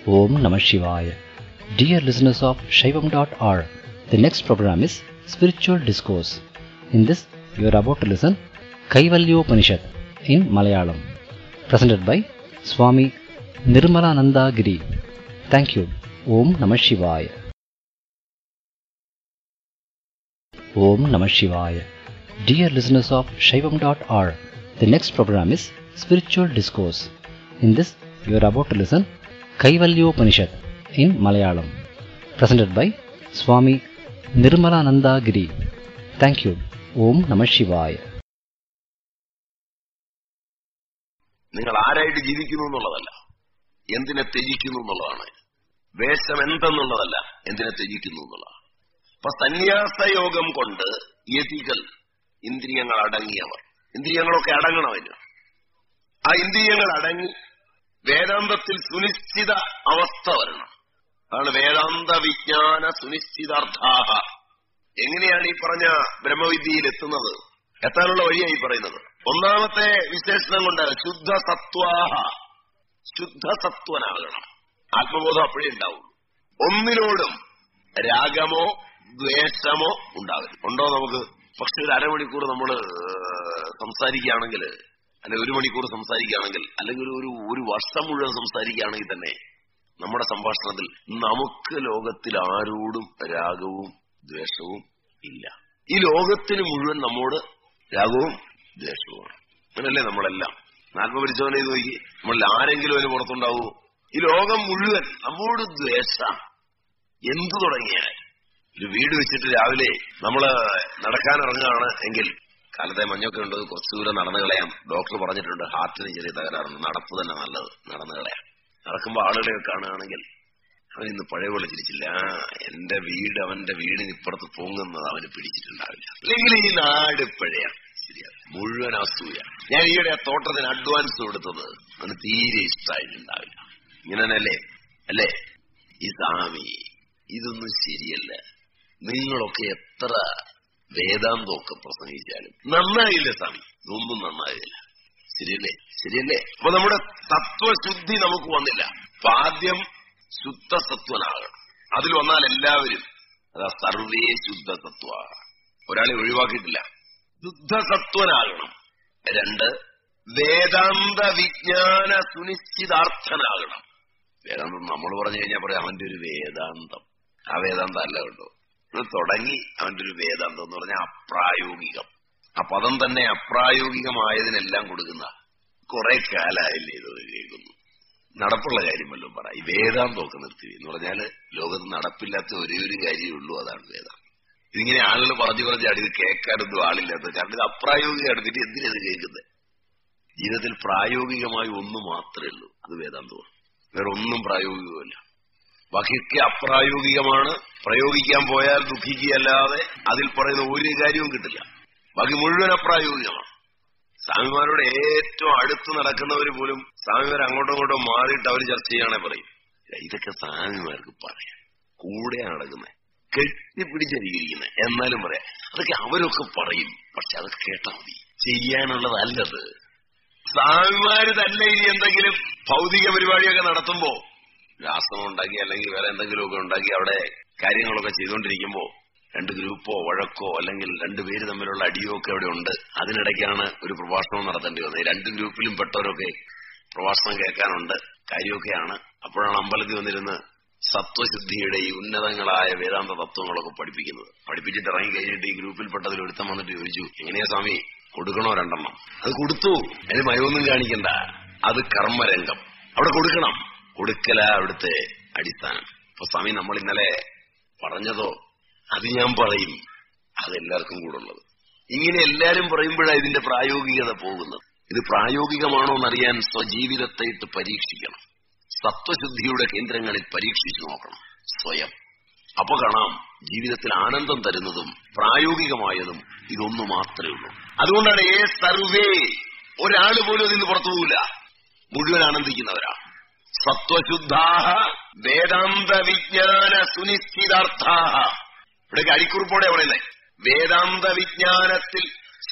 Om Namah Shivaya. Dear listeners of Shaivam.org, the next program is Spiritual Discourse. In this, you are about to listen Kaivalyopanishad in Malayalam, presented by Swami Nirmalananda Giri. Thank you. Om Namah Shivaya. Om Namah Shivaya. Dear listeners of Shaivam.org, the next program is Spiritual Discourse. In this, you are about to listen Kaivalyopanishad in Malayalam, presented by Swami Nirmalananda Giri. Thank you. Om Namah Shivaya. നിങ്ങൾ ആരായിട്ട് ജീവിക്കുന്നു എന്നുള്ളതല്ല എന്തിനെ ത്യജിക്കുന്നു എന്നുള്ളതാണ് വേഷം എന്തെന്നുള്ളതല്ല എന്തിനെ ത്യജിക്കുന്നു എന്നുള്ളതാണ് അപ്പൊ സന്യാസയോഗം കൊണ്ട് യതികൾ ഇന്ദ്രിയങ്ങൾ അടങ്ങിയവർ ഇന്ദ്രിയങ്ങളൊക്കെ അടങ്ങണമല്ലോ ആ ഇന്ദ്രിയങ്ങൾ അടങ്ങി വേദാന്തത്തിൽ സുനിശ്ചിത അവസ്ഥ വരണം അതാണ് വേദാന്ത വിജ്ഞാന സുനിശ്ചിതാർത്ഥാഹ എങ്ങനെയാണ് ഈ പറഞ്ഞ ബ്രഹ്മവിദ്യയിൽ എത്തുന്നത് എത്താനുള്ള വഴിയായി പറയുന്നത് ഒന്നാമത്തെ വിശേഷണം കൊണ്ട് ശുദ്ധ സത്വാഹ ശുദ്ധ സത്വനാകണം ആത്മബോധം അപ്പോഴേ ഉണ്ടാവുള്ളൂ ഒന്നിനോടും രാഗമോ ദ്വേഷമോ ഉണ്ടാകരുത് ഉണ്ടോ നമുക്ക് പക്ഷെ ഒരു അരമണിക്കൂർ നമ്മൾ സംസാരിക്കുകയാണെങ്കിൽ അല്ലെങ്കിൽ ഒരു മണിക്കൂർ സംസാരിക്കുകയാണെങ്കിൽ അല്ലെങ്കിൽ ഒരു ഒരു വർഷം മുഴുവൻ സംസാരിക്കുകയാണെങ്കിൽ തന്നെ നമ്മുടെ സംഭാഷണത്തിൽ നമുക്ക് ലോകത്തിൽ ആരോടും രാഗവും ദ്വേഷവും ഇല്ല ഈ ലോകത്തിന് മുഴുവൻ നമ്മോട് രാഗവും ദ്വേഷവുമാണ് അങ്ങനല്ലേ നമ്മളെല്ലാം ആത്മപരിശോധന ചെയ്ത് നോക്കി നമ്മളിൽ ആരെങ്കിലും അതിന് പുറത്തുണ്ടാവൂ ഈ ലോകം മുഴുവൻ നമ്മോട് ദ്വേഷ എന്തു തുടങ്ങിയാൽ ഒരു വീട് വെച്ചിട്ട് രാവിലെ നമ്മള് നടക്കാൻ ഇറങ്ങുകയാണ് എങ്കിൽ കാലത്തെ മഞ്ഞൊക്കെ ഉണ്ട് കുറച്ചു ദൂരം നടന്നു കളയാം ഡോക്ടർ പറഞ്ഞിട്ടുണ്ട് ഹാർട്ടിന് ചെറിയ തകരാറുണ്ട് നടപ്പ് തന്നെ നല്ലത് നടന്നു കളയാം നടക്കുമ്പോൾ ആളുകളെയൊക്കെ കാണുകയാണെങ്കിൽ അവൻ ഇന്ന് പഴയ പോലെ തിരിച്ചില്ല ആ, എന്റെ വീട് അവന്റെ വീടിന് ഇപ്പുറത്ത് പൊങ്ങുന്നത് അവന് പിടിച്ചിട്ടുണ്ടാവില്ല അല്ലെങ്കിൽ ഈ നാട് പഴയാണ് ശരിയാണ് മുഴുവൻ അസൂയ ഞാൻ ഈയിടെ ആ തോട്ടത്തിന് അഡ്വാൻസ് കൊടുത്തത് അവന് തീരെ ഇഷ്ടമായിട്ടുണ്ടാവില്ല ഇങ്ങനെ തന്നെയല്ലേ അല്ലേ ഈ സ്വാമി ഇതൊന്നും ശരിയല്ല നിങ്ങളൊക്കെ എത്ര വേദാന്തമൊക്കെ പ്രസംഗിച്ചാലും നന്നായില്ല സ്വാമി ഇതൊന്നും നന്നായില്ല ശരിയല്ലേ ശരിയല്ലേ അപ്പൊ നമ്മുടെ തത്വശുദ്ധി നമുക്ക് വന്നില്ല അപ്പൊ ആദ്യം ശുദ്ധസത്വനാകണം അതിൽ വന്നാൽ എല്ലാവരും അതാ സർവേ ശുദ്ധസത്വ ഒരാളെ ഒഴിവാക്കിയിട്ടില്ല ശുദ്ധസത്വനാകണം രണ്ട് വേദാന്ത വിജ്ഞാന സുനിശ്ചിതാർത്ഥനാകണം വേദാന്തം നമ്മൾ പറഞ്ഞു കഴിഞ്ഞാൽ പറയാം അവന്റെ ഒരു വേദാന്തം ആ വേദാന്തം അല്ല കേട്ടോ ഇത് തുടങ്ങി അവന്റെ ഒരു വേദാന്തം എന്ന് പറഞ്ഞാൽ അപ്രായോഗികം ആ പദം തന്നെ അപ്രായോഗികമായതിനെല്ലാം കൊടുക്കുന്ന കുറെ കാലായില്ലേ ഇത് കേൾക്കുന്നു നടപ്പുള്ള കാര്യം വല്ലതും പറ ഈ വേദാന്തമൊക്കെ നിർത്തി എന്ന് പറഞ്ഞാല് ലോകത്ത് നടപ്പില്ലാത്ത ഒരേ ഒരു കാര്യമേ ഉള്ളൂ അതാണ് വേദാന്തം ഇതിങ്ങനെ ആളുകൾ പറഞ്ഞു പറഞ്ഞ് അടി കേൾക്കാനൊന്നും ആളില്ലാത്ത കാരണം ഇത് അപ്രായോഗികമാണ് പിന്നെ എന്തിനത് കേൾക്കുന്നത് ജീവിതത്തിൽ പ്രായോഗികമായി ഒന്ന് മാത്രമേ ഉള്ളൂ അത് വേദാന്തമാണ് വേറെ ഒന്നും പ്രായോഗികമല്ല ബാക്കിയൊക്കെ അപ്രായോഗികമാണ് പ്രയോഗിക്കാൻ പോയാൽ ദുഃഖിക്കുകയല്ലാതെ അതിൽ പറയുന്ന ഒരു കാര്യവും കിട്ടില്ല ബാക്കി മുഴുവൻ അപ്രായോഗികമാണ് സ്വാമിമാരോട് ഏറ്റവും അടുത്ത് നടക്കുന്നവർ പോലും സ്വാമിമാർ അങ്ങോട്ടും ഇങ്ങോട്ടും മാറിയിട്ട് അവർ ചർച്ച ചെയ്യാണെ പറയും ഇതൊക്കെ സ്വാമിമാർക്ക് പറയാം കൂടെ നടക്കുന്നത് കെട്ടിപ്പിടിച്ചരിയിരിക്കുന്നത് എന്നാലും പറയാം അതൊക്കെ അവരൊക്കെ പറയും പക്ഷെ അത് കേട്ടാൽ മതി ചെയ്യാനുള്ളതല്ലത് സ്വാമിമാര് തന്നെ ഇനി എന്തെങ്കിലും ഭൗതിക പരിപാടിയൊക്കെ നടത്തുമ്പോ രാസനം ഉണ്ടാക്കി അല്ലെങ്കിൽ വേറെ എന്തെങ്കിലുമൊക്കെ ഉണ്ടാക്കി അവിടെ കാര്യങ്ങളൊക്കെ ചെയ്തുകൊണ്ടിരിക്കുമ്പോ രണ്ട് ഗ്രൂപ്പോ വഴക്കോ അല്ലെങ്കിൽ രണ്ടുപേര് തമ്മിലുള്ള അടിയോ ഒക്കെ അവിടെ ഉണ്ട് അതിനിടയ്ക്കാണ് ഒരു പ്രഭാഷണം നടത്തേണ്ടി വന്നത് ഈ രണ്ട് ഗ്രൂപ്പിലും പെട്ടവരൊക്കെ പ്രഭാഷണം കേൾക്കാനുണ്ട് കാര്യമൊക്കെയാണ് അപ്പോഴാണ് അമ്പലത്തിൽ വന്നിരുന്ന് സത്വശുദ്ധിയുടെ ഈ ഉന്നതങ്ങളായ വേദാന്ത തത്വങ്ങളൊക്കെ പഠിപ്പിക്കുന്നത് പഠിപ്പിച്ചിട്ട് ഇറങ്ങി കഴിഞ്ഞിട്ട് ഈ ഗ്രൂപ്പിൽപ്പെട്ടതിൽ ഒരുത്തം വന്നിട്ട് ചോദിച്ചു എങ്ങനെയാ സ്വാമി കൊടുക്കണോ രണ്ടെണ്ണം അത് കൊടുത്തു അതിന് മയമൊന്നും കാണിക്കണ്ട അത് കർമ്മരംഗം അവിടെ കൊടുക്കണം കൊടുക്കല അവിടുത്തെ അടിസ്ഥാനം അപ്പൊ സ്വാമി നമ്മൾ ഇന്നലെ പറഞ്ഞതോ അത് ഞാൻ പറയും അതെല്ലാവർക്കും കൂടെ ഉള്ളത് ഇങ്ങനെ എല്ലാരും പറയുമ്പോഴാണ് ഇതിന്റെ പ്രായോഗികത പോകുന്നത് ഇത് പ്രായോഗികമാണോ എന്നറിയാൻ സ്വജീവിതത്തെ ഇട്ട് പരീക്ഷിക്കണം സത്വശുദ്ധിയുടെ കേന്ദ്രങ്ങളിൽ പരീക്ഷിച്ചു നോക്കണം സ്വയം അപ്പൊ കാണാം ജീവിതത്തിൽ ആനന്ദം തരുന്നതും പ്രായോഗികമായതും ഇതൊന്നു മാത്രമേ ഉള്ളൂ അതുകൊണ്ടാണ് ഏ സർവേ ഒരാൾ പോലും അതിന് പുറത്തു പോകില്ല മുഴുവൻ ആനന്ദിക്കുന്നവരാ സത്വശുദ്ധാഹ വേദാന്ത വിജ്ഞാന സുനിശ്ചിതാർത്ഥാഹ ഇവിടെ അടിക്കുറിപ്പോടെ പറയുന്നത് വേദാന്ത വിജ്ഞാനത്തിൽ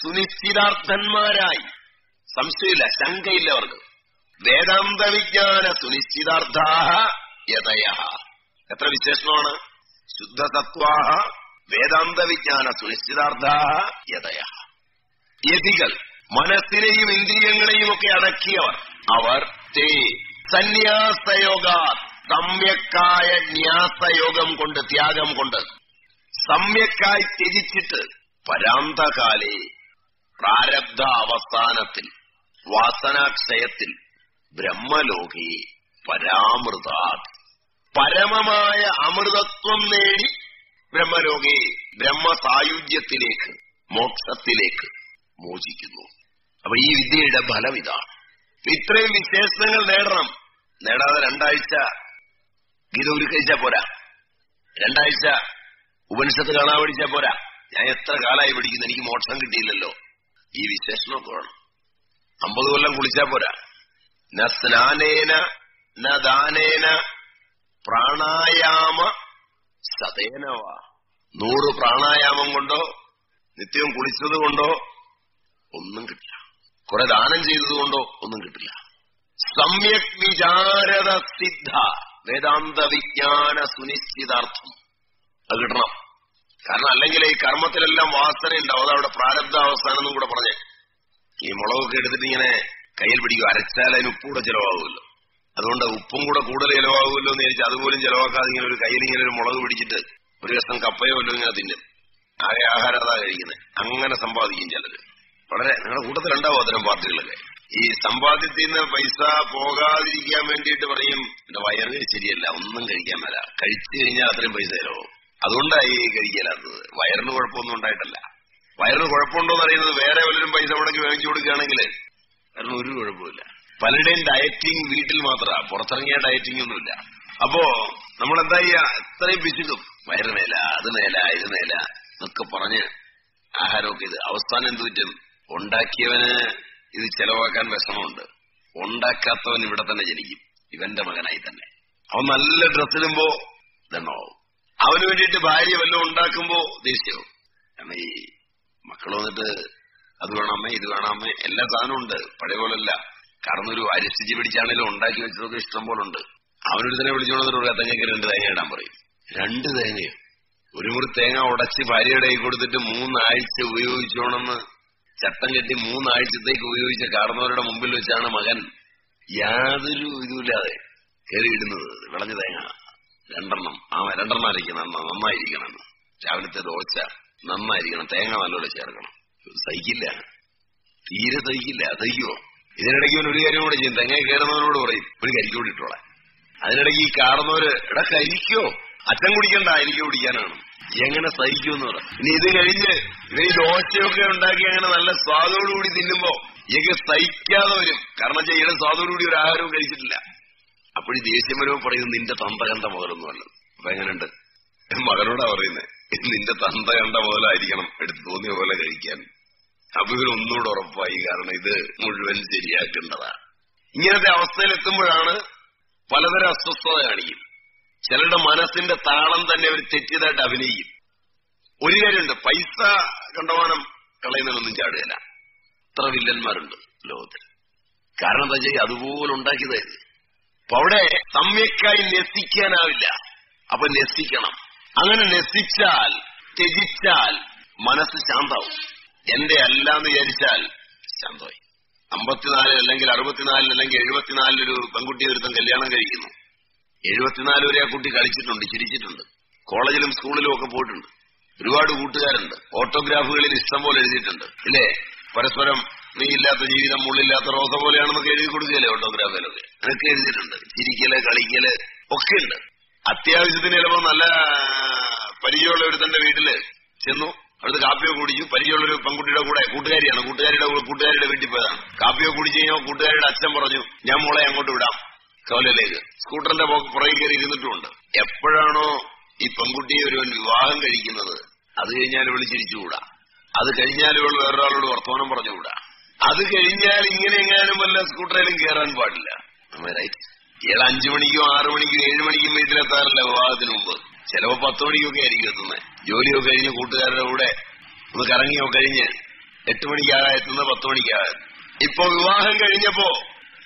സുനിശ്ചിതാർത്ഥന്മാരായി സംശയമില്ല ശങ്കയില്ല അവർക്ക് വേദാന്ത വിജ്ഞാന സുനിശ്ചിതാർത്ഥാഹ യതയ എത്ര വിശേഷണമാണ് ശുദ്ധതത്വാഹ വേദാന്ത വിജ്ഞാന സുനിശ്ചിതാർത്ഥ യതയ യതികൾ മനസ്സിനെയും ഇന്ദ്രിയങ്ങളെയും ഒക്കെ അടക്കിയവർ അവർ തേ സന്യാസയോഗ സമ്യക്കായ ന്യാസയോഗം കൊണ്ട് ത്യാഗം കൊണ്ട് സമ്യക്കായി ത്യജിച്ചിട്ട് പരാന്തകാലേ പ്രാരബ്ധ അവസാനത്തിൽ വാസനാക്ഷയത്തിൽ ബ്രഹ്മലോകി പരാമൃതാത് പരമമായ അമൃതത്വം നേടി ബ്രഹ്മലോകെ ബ്രഹ്മസായുജ്യത്തിലേക്ക് മോക്ഷത്തിലേക്ക് മോചിക്കുന്നു അപ്പൊ ഈ വിദ്യയുടെ ഫലം ഇതാണ് ഇത്രയും വിശേഷണങ്ങൾ നേടണം നേടാതെ രണ്ടാഴ്ച ഗീത ഉരുക്കഴിച്ചാ പോരാ രണ്ടാഴ്ച ഉപനിഷത്ത് കാണാൻ പഠിച്ചാ പോരാ ഞാൻ എത്ര കാലമായി പഠിക്കുന്നു എനിക്ക് മോക്ഷം കിട്ടിയില്ലല്ലോ ഈ വിശേഷണമൊക്കെ വേണം അമ്പത് കൊല്ലം കുളിച്ചാ പോരാ ന സ്നാനേന ന ദാനേന പ്രാണായാമ സതേനവ നൂറ് പ്രാണായാമം കൊണ്ടോ നിത്യവും കുളിച്ചത് കൊണ്ടോ ഒന്നും കിട്ടില്ല കുറെ ദാനം ചെയ്തതുകൊണ്ടോ ഒന്നും കിട്ടില്ല സമ്യക് വിചാരത സിദ്ധ വേദാന്ത വിജ്ഞാന സുനിശ്ചിതാർത്ഥം അത് കിട്ടണം കാരണം അല്ലെങ്കിൽ ഈ കർമ്മത്തിലെല്ലാം വാസന ഉണ്ടാവും അതവിടെ പ്രാരബ്ധ അവസാനം എന്നും കൂടെ പറഞ്ഞേ ഈ മുളകൊക്കെ എടുത്തിട്ട് ഇങ്ങനെ കയ്യിൽ പിടിക്കും അരച്ചാൽ അതിന് ഉപ്പൂടെ ചിലവാകുമല്ലോ അതുകൊണ്ട് ഉപ്പും കൂടെ കൂടുതൽ ചിലവാകുമല്ലോ എന്ന് വിചാരിച്ച് അതുപോലും ചിലവാക്കാതെ ഇങ്ങനെ ഒരു കയ്യിൽ ഇങ്ങനെ ഒരു മുളക് പിടിച്ചിട്ട് ഒരു ദിവസം കപ്പയോ വല്ലതും ഇങ്ങനെ തിന്നും ആകെ ആഹാരം അതാ കഴിക്കുന്നത് അങ്ങനെ സമ്പാദിക്കും ചിലര് വളരെ നിങ്ങളുടെ കൂട്ടത്തിലുണ്ടാവും അത്തരം പാർട്ടികളൊക്കെ ഈ സമ്പാദ്യത്തിൽ നിന്ന് പൈസ പോകാതിരിക്കാൻ വേണ്ടിയിട്ട് പറയും എന്റെ വയറ് ശരിയല്ല ഒന്നും കഴിക്കാൻ മേല കഴിച്ചു കഴിഞ്ഞാൽ അത്രയും പൈസ ചിലവും അതുകൊണ്ടായി കഴിക്കലാത്തത് വയറിന് കുഴപ്പമൊന്നും ഉണ്ടായിട്ടല്ല വയറിന് കുഴപ്പമുണ്ടോന്ന് അറിയുന്നത് വേറെ വല്ലരും പൈസ മുടക്കി വാങ്ങിച്ചു കൊടുക്കുകയാണെങ്കിൽ കാരണം ഒരു കുഴപ്പമില്ല പലരുടെയും ഡയറ്റിംഗ് വീട്ടിൽ മാത്രമാണ് പുറത്തിറങ്ങിയ ഡയറ്റിംഗ് ഒന്നുമില്ല അപ്പോ നമ്മൾ എന്താ ചെയ്യാ എത്രയും പിശുക്കും വയറ് മേല അത് മേല ഇത് മേല എന്നൊക്കെ പറഞ്ഞ് ആഹാരമൊക്കെ ഇത് അവസാനം എന്ത് പറ്റും ഉണ്ടാക്കിയവന് ഇത് ചെലവാക്കാൻ വിഷമമുണ്ട് ഉണ്ടാക്കാത്തവൻ ഇവിടെ തന്നെ ജനിക്കും ഇവന്റെ മകനായി തന്നെ അവൻ നല്ല ഡ്രസ് ഇടുമ്പോ ഇതെണ്ണമാവും അവന് വേണ്ടിയിട്ട് ഭാര്യ വല്ലതും ഉണ്ടാക്കുമ്പോ ദേഷ്യവും കാരണം ഈ മക്കൾ വന്നിട്ട് അത് വേണമേ ഇത് വേണമേ എല്ലാ സാധനവും ഉണ്ട് പഴയ പോലല്ല കാരണം ഒരു അരിസ്ഥിതി പിടിച്ചാണെങ്കിലും ഉണ്ടാക്കി വെച്ചതൊക്കെ ഇഷ്ടം പോലെ ഉണ്ട് അവനൊരു തന്നെ വിളിച്ചോണ്ട് ഒരു തേങ്ങയ്ക്ക് രണ്ട് തേങ്ങ ഇടാൻ പറയും രണ്ട് തേങ്ങയോ ഒരു മുറി തേങ്ങ ഉടച്ച് ഭാര്യയുടെ കൈ കൊടുത്തിട്ട് മൂന്നാഴ്ച ഉപയോഗിച്ചോണെന്ന് ചട്ടം കെട്ടി മൂന്നാഴ്ചത്തേക്ക് ഉപയോഗിച്ച കാർന്നവരുടെ മുമ്പിൽ വെച്ചാണ് മകൻ യാതൊരു ഇതുമില്ലാതെ കയറിയിടുന്നത് വിളഞ്ഞ തേങ്ങ രണ്ടെണ്ണം ആ രണ്ടെണ്ണം അരയ്ക്കണം നന്നായിരിക്കണം രാവിലത്തെ ദോശ നന്നായിരിക്കണം തേങ്ങ നല്ലോണം ചേർക്കണം സഹിക്കില്ല തീരെ സഹിക്കില്ല സഹിക്കുമോ ഇതിനിടയ്ക്ക് ഒരു കാര്യം കൂടെ ചെയ്യും തെങ്ങ കയറുന്നവരോട് പറയും ഒരു കരിക്കൂടി ഇട്ടോളാം അതിനിടയ്ക്ക് ഈ കാർന്നവര് എടാ കരിക്കോ അച്ഛൻ കുടിക്കണ്ട എനിക്ക് കുടിക്കാനാണ് എങ്ങനെ സഹിക്കുമെന്ന് പറ ഇനി ഇത് കഴിഞ്ഞ് ഇവർ ഈ ദോശയൊക്കെ ഉണ്ടാക്കി അങ്ങനെ നല്ല സ്വാദോടുകൂടി തിന്നുമ്പോ ഇയൊക്കെ സഹിക്കാതെ വരും കാരണം ചെയ്യണം സ്വാദോടുകൂടി ഒരു ആഹാരവും കഴിച്ചിട്ടില്ല അപ്പോഴീ ദേഷ്യം വരുമ്പോ പറയും നിന്റെ തന്ത കണ്ട മുതലൊന്നും അല്ല അപ്പൊ എങ്ങനെയുണ്ട് മകനോടാ പറയുന്നത് നിന്റെ തന്ത കണ്ട മുതലായിരിക്കണം എടുത്ത് തോന്നിയ പോലെ കഴിക്കാൻ അപ്പൊ ഇവരൊന്നുകൂടെ ഉറപ്പായി കാരണം ഇത് മുഴുവൻ ശരിയാക്കേണ്ടതാണ് ഇങ്ങനത്തെ അവസ്ഥയിൽ എത്തുമ്പോഴാണ് പലതരം അസ്വസ്ഥത കാണിക്കും ചിലരുടെ മനസ്സിന്റെ താളം തന്നെ അവർ തെറ്റിയതായിട്ട് അഭിനയിക്കും ഒരു കാര്യമുണ്ട് പൈസ കണ്ടമാനം കളയുന്നതിനൊന്നും ചാടുകയില്ല എത്ര വില്ലന്മാരുണ്ട് ലോകത്തിൽ കാരണം എന്താ ചെയ്യുക അതുപോലെ ഉണ്ടാക്കിയതായിരുന്നു അപ്പൊ അവിടെ സമ്യക്കായി നസിക്കാനാവില്ല അപ്പൊ നസിക്കണം അങ്ങനെ നസിച്ചാൽ ത്യജിച്ചാൽ മനസ്സ് ശാന്താവും എന്റെ അല്ല എന്ന് വിചാരിച്ചാൽ ശാന്തമായി അമ്പത്തിനാലിൽ അല്ലെങ്കിൽ അറുപത്തിനാലിൽ അല്ലെങ്കിൽ എഴുപത്തിനാലിലൊരു പെൺകുട്ടി ഒരുത്തം കല്യാണം കഴിക്കുന്നു എഴുപത്തിനാല് വരെ ആ കുട്ടി കളിച്ചിട്ടുണ്ട് ചിരിച്ചിട്ടുണ്ട് കോളേജിലും സ്കൂളിലും ഒക്കെ പോയിട്ടുണ്ട് ഒരുപാട് കൂട്ടുകാരുണ്ട് ഓട്ടോഗ്രാഫുകളിൽ ഇഷ്ടം പോലെ എഴുതിയിട്ടുണ്ട് ഇല്ലേ പരസ്പരം നീ ഇല്ലാത്ത ജീവിതം മുള്ളില്ലാത്ത റോസ പോലെയാണെന്നൊക്കെ എഴുതി കൊടുക്കുകയല്ലേ ഓട്ടോഗ്രാഫിലൊക്കെ അതൊക്കെ എഴുതിയിട്ടുണ്ട് ചിരിക്കല് കളിക്കല് ഒക്കെ ഉണ്ട് അത്യാവശ്യത്തിന് ചിലപ്പോ നല്ല പരിചയമുള്ള ഒരുത്തന്റെ വീട്ടില് ചെന്നു അവിടുത്തെ കാപ്പിയോ കുടിച്ചു പരിചയമുള്ളൊരു പെൺകുട്ടിയുടെ കൂടെ കൂട്ടുകാരിയാണ് കൂട്ടുകാരിയുടെ കൂടെ കൂട്ടുകാരിയുടെ വീട്ടിൽ പോയതാണ് കാപ്പിയോ കുടിച്ചു കഴിഞ്ഞാൽ കൂട്ടുകാരിയുടെ അച്ഛൻ പറഞ്ഞു ഞാൻ മോളെ അങ്ങോട്ട് വിടാം കവലയിലേക്ക് സ്കൂട്ടറിന്റെ പുറകെ കയറി ഇരുന്നിട്ടുമുണ്ട് എപ്പോഴാണോ ഈ പെൺകുട്ടിയെ ഒരുവൻ വിവാഹം കഴിക്കുന്നത് അത് കഴിഞ്ഞാൽ ഇവള് ചിരിച്ചുകൂടാ അത് കഴിഞ്ഞാൽ ഇവൾ വേറൊരാളോട് വർത്തമാനം പറഞ്ഞുകൂടാ അത് കഴിഞ്ഞാൽ ഇങ്ങനെ എങ്ങാനും വല്ല സ്കൂട്ടറിലും കയറാൻ പാടില്ല റൈറ്റ് ഇയാൾ അഞ്ചു മണിക്കും ആറു മണിക്കും ഏഴു മണിക്കും വീട്ടിലെത്താറില്ല വിവാഹത്തിന് മുമ്പ് ചിലപ്പോ പത്ത് മണിക്കൊക്കെ ആയിരിക്കും എത്തുന്നത് ജോലിയൊക്കെ കഴിഞ്ഞ് കൂട്ടുകാരുടെ കൂടെ ഒന്ന് കറങ്ങിയോ കഴിഞ്ഞ് എട്ട് മണിക്കാകാ എത്തുന്നത് പത്ത് മണിക്കാകാ ഇപ്പൊ വിവാഹം കഴിഞ്ഞപ്പോ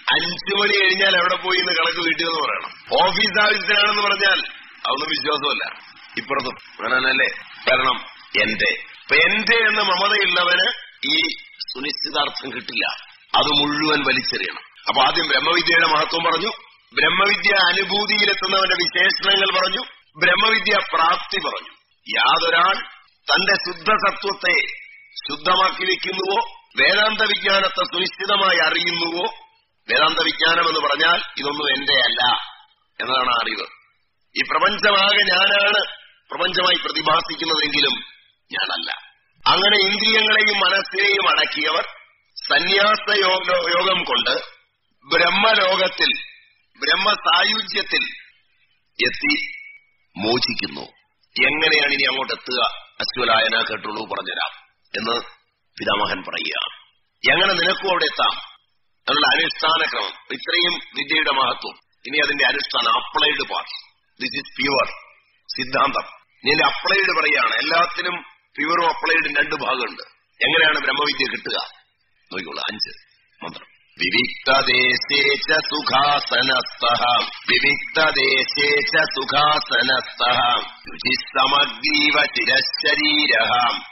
അഞ്ചു മണി കഴിഞ്ഞാൽ എവിടെ പോയി എന്ന് കണക്ക് വീട്ടിൽ എന്ന് പറയണം ഓഫീസ് ആവശ്യത്തിനാണെന്ന് പറഞ്ഞാൽ അതൊന്നും വിശ്വാസമല്ല ഇപ്പുറത്തും അങ്ങനല്ലേ കാരണം എന്റെ ഇപ്പൊ എന്റെ എന്ന മമതയുള്ളവന് ഈ സുനിശ്ചിതാർത്ഥം കിട്ടില്ല അത് മുഴുവൻ വലിച്ചെറിയണം അപ്പൊ ആദ്യം ബ്രഹ്മവിദ്യയുടെ മഹത്വം പറഞ്ഞു ബ്രഹ്മവിദ്യ അനുഭൂതിയിലെത്തുന്നവന്റെ വിശേഷണങ്ങൾ പറഞ്ഞു ബ്രഹ്മവിദ്യ പ്രാപ്തി പറഞ്ഞു യാതൊരാൾ തന്റെ ശുദ്ധസത്വത്തെ ശുദ്ധമാക്കി വെക്കുന്നുവോ വേദാന്ത വിജ്ഞാനത്തെ സുനിശ്ചിതമായി അറിയുന്നുവോ വേദാന്ത വിജ്ഞാനം എന്ന് പറഞ്ഞാൽ ഇതൊന്നും എന്റെ അല്ല എന്നതാണ് ആ അറിവ് ഈ പ്രപഞ്ചമാകെ ഞാനാണ് പ്രപഞ്ചമായി പ്രതിഭാസിക്കുന്നതെങ്കിലും ഞാനല്ല അങ്ങനെ ഇന്ദ്രിയങ്ങളെയും മനസ്സിനെയും അടക്കിയവർ സന്യാസ യോഗ- യോഗം കൊണ്ട് ബ്രഹ്മലോകത്തിൽ ബ്രഹ്മസായുജ്യത്തിൽ എത്തി മോചിക്കുന്നു എങ്ങനെയാണ് ഇനി അങ്ങോട്ട് എത്തുക അശ്വലായന കേട്ടുള്ളൂ പറഞ്ഞുതരാം എന്ന് പിതാമഹൻ പറയുക എങ്ങനെ നിനക്കും അവിടെ എത്താം എന്നുള്ള അനുഷ്ഠാന ക്രമം ഇത്രയും വിദ്യയുടെ മഹത്വം ഇനി അതിന്റെ അനുഷ്ഠാനം applied part this is pure സിദ്ധാന്തം ഇനി അതിന്റെ അപ്ലൈഡ് പറയാണ് എല്ലാത്തിനും പ്യുവറും അപ്ലൈഡും രണ്ട് ഭാഗമുണ്ട് എങ്ങനെയാണ് ബ്രഹ്മവിദ്യ കിട്ടുക നോക്കിക്കോളൂ അഞ്ച് മന്ത്രം വിവിക്തദേശേ ച സുഖാസനസ്ഥഃ വിവിക്തദേശേ ച സുഖാസനസ്ഥഃ രുചിസമഗ്രീവ ചിരശരീരഃ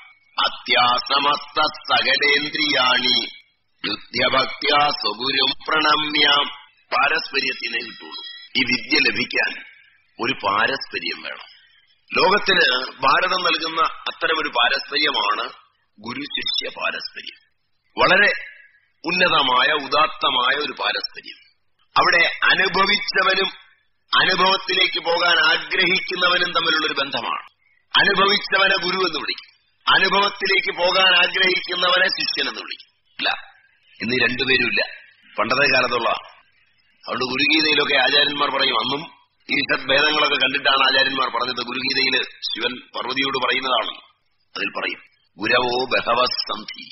അത്യാസമസ്ത സകലേന്ദ്രിയാണി യുദ്ധഭക്ത്യാ സ്വഗുരും പ്രണമ്യ പാരസ്പര്യത്തിനെ കിട്ടുള്ളൂ ഈ വിദ്യ ലഭിക്കാൻ ഒരു പാരസ്പര്യം വേണം ലോകത്തിന് ഭാരതം നൽകുന്ന അത്തരമൊരു പാരസ്പര്യമാണ് ഗുരു ശിഷ്യ പാരസ്പര്യം വളരെ ഉന്നതമായ ഉദാത്തമായ ഒരു പാരസ്പര്യം അവിടെ അനുഭവിച്ചവനും അനുഭവത്തിലേക്ക് പോകാൻ ആഗ്രഹിക്കുന്നവനും തമ്മിലുള്ള ഒരു ബന്ധമാണ് അനുഭവിച്ചവനെ ഗുരു എന്ന് വിളിക്കും അനുഭവത്തിലേക്ക് പോകാൻ ആഗ്രഹിക്കുന്നവനെ ശിഷ്യൻ എന്ന് വിളിക്കും ഇല്ല ഇന്ന് ഈ രണ്ടുപേരും ഇല്ല പണ്ടത്തെ കാലത്തുള്ള അതുകൊണ്ട് ഗുരുഗീതയിലൊക്കെ ആചാര്യന്മാർ പറയും അന്നും ഈ ഭേദങ്ങളൊക്കെ കണ്ടിട്ടാണ് ആചാര്യന്മാർ പറഞ്ഞത് ഗുരുഗീതയിൽ ശിവൻ പാർവതിയോട് പറയുന്നതാണ് അതിൽ പറയും ഗുരവോ ബഹവസന്ധി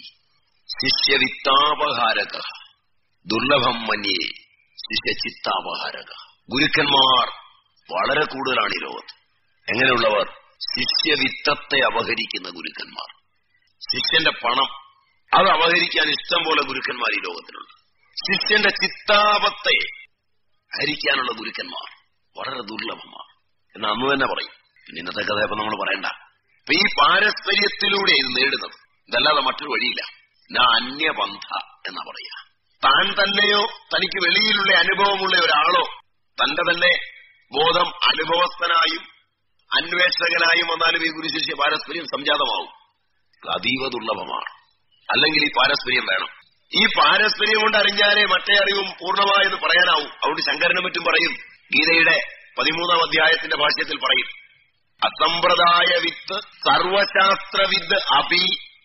ശിഷ്യവിത്താപഹാരക ദുർലഭം മന്യേ ശിഷ്യചിത്താപഹാരക ഗുരുക്കന്മാർ വളരെ കൂടുതലാണ് ഈ ലോകത്ത് എങ്ങനെയുള്ളവർ ശിഷ്യവിത്തത്തെ അപഹരിക്കുന്ന ഗുരുക്കന്മാർ ശിഷ്യന്റെ പണം അത് അപഹരിക്കാൻ ഇഷ്ടം പോലെ ഗുരുക്കന്മാർ ഈ ലോകത്തിലുണ്ട് ശിഷ്യന്റെ ചിത്താപത്തെ ഹരിക്കാനുള്ള ഗുരുക്കന്മാർ വളരെ ദുർലഭമാണ് എന്ന് അന്ന് തന്നെ പറയും പിന്നെ ഇന്നത്തെ കഥ ഇപ്പൊ നമ്മൾ പറയണ്ട അപ്പൊ ഈ പാരസ്പര്യത്തിലൂടെ ഇത് നേടുന്നത് ഇതല്ലാതെ മറ്റൊരു വഴിയില്ല ഞാൻ അന്യബന്ധ എന്നാ പറയാ താൻ തന്നെയോ തനിക്ക് വെളിയിലുള്ള അനുഭവമുള്ള ഒരാളോ തന്റെ തന്നെ ബോധം അനുഭവസ്ഥനായും അന്വേഷകനായും വന്നാലും ഈ ഗുരുശിഷ്യ പാരസ്പര്യം സംജാതമാവും ഇത് അതീവ ദുർലഭമാണ് അല്ലെങ്കിൽ ഈ പാരസ്പര്യം വേണം ഈ പാരസ്പര്യം കൊണ്ട് അറിഞ്ഞാലേ മറ്റേ അറിവും പൂർണ്ണമായെന്ന് പറയാനാവും അതുകൊണ്ട് ശങ്കരനും മറ്റും പറയും ഗീതയുടെ പതിമൂന്നാം അധ്യായത്തിന്റെ ഭാഷ്യത്തിൽ പറയും അസമ്പ്രദായ വിത്ത് സർവശാസ്ത്രവിദ് അപി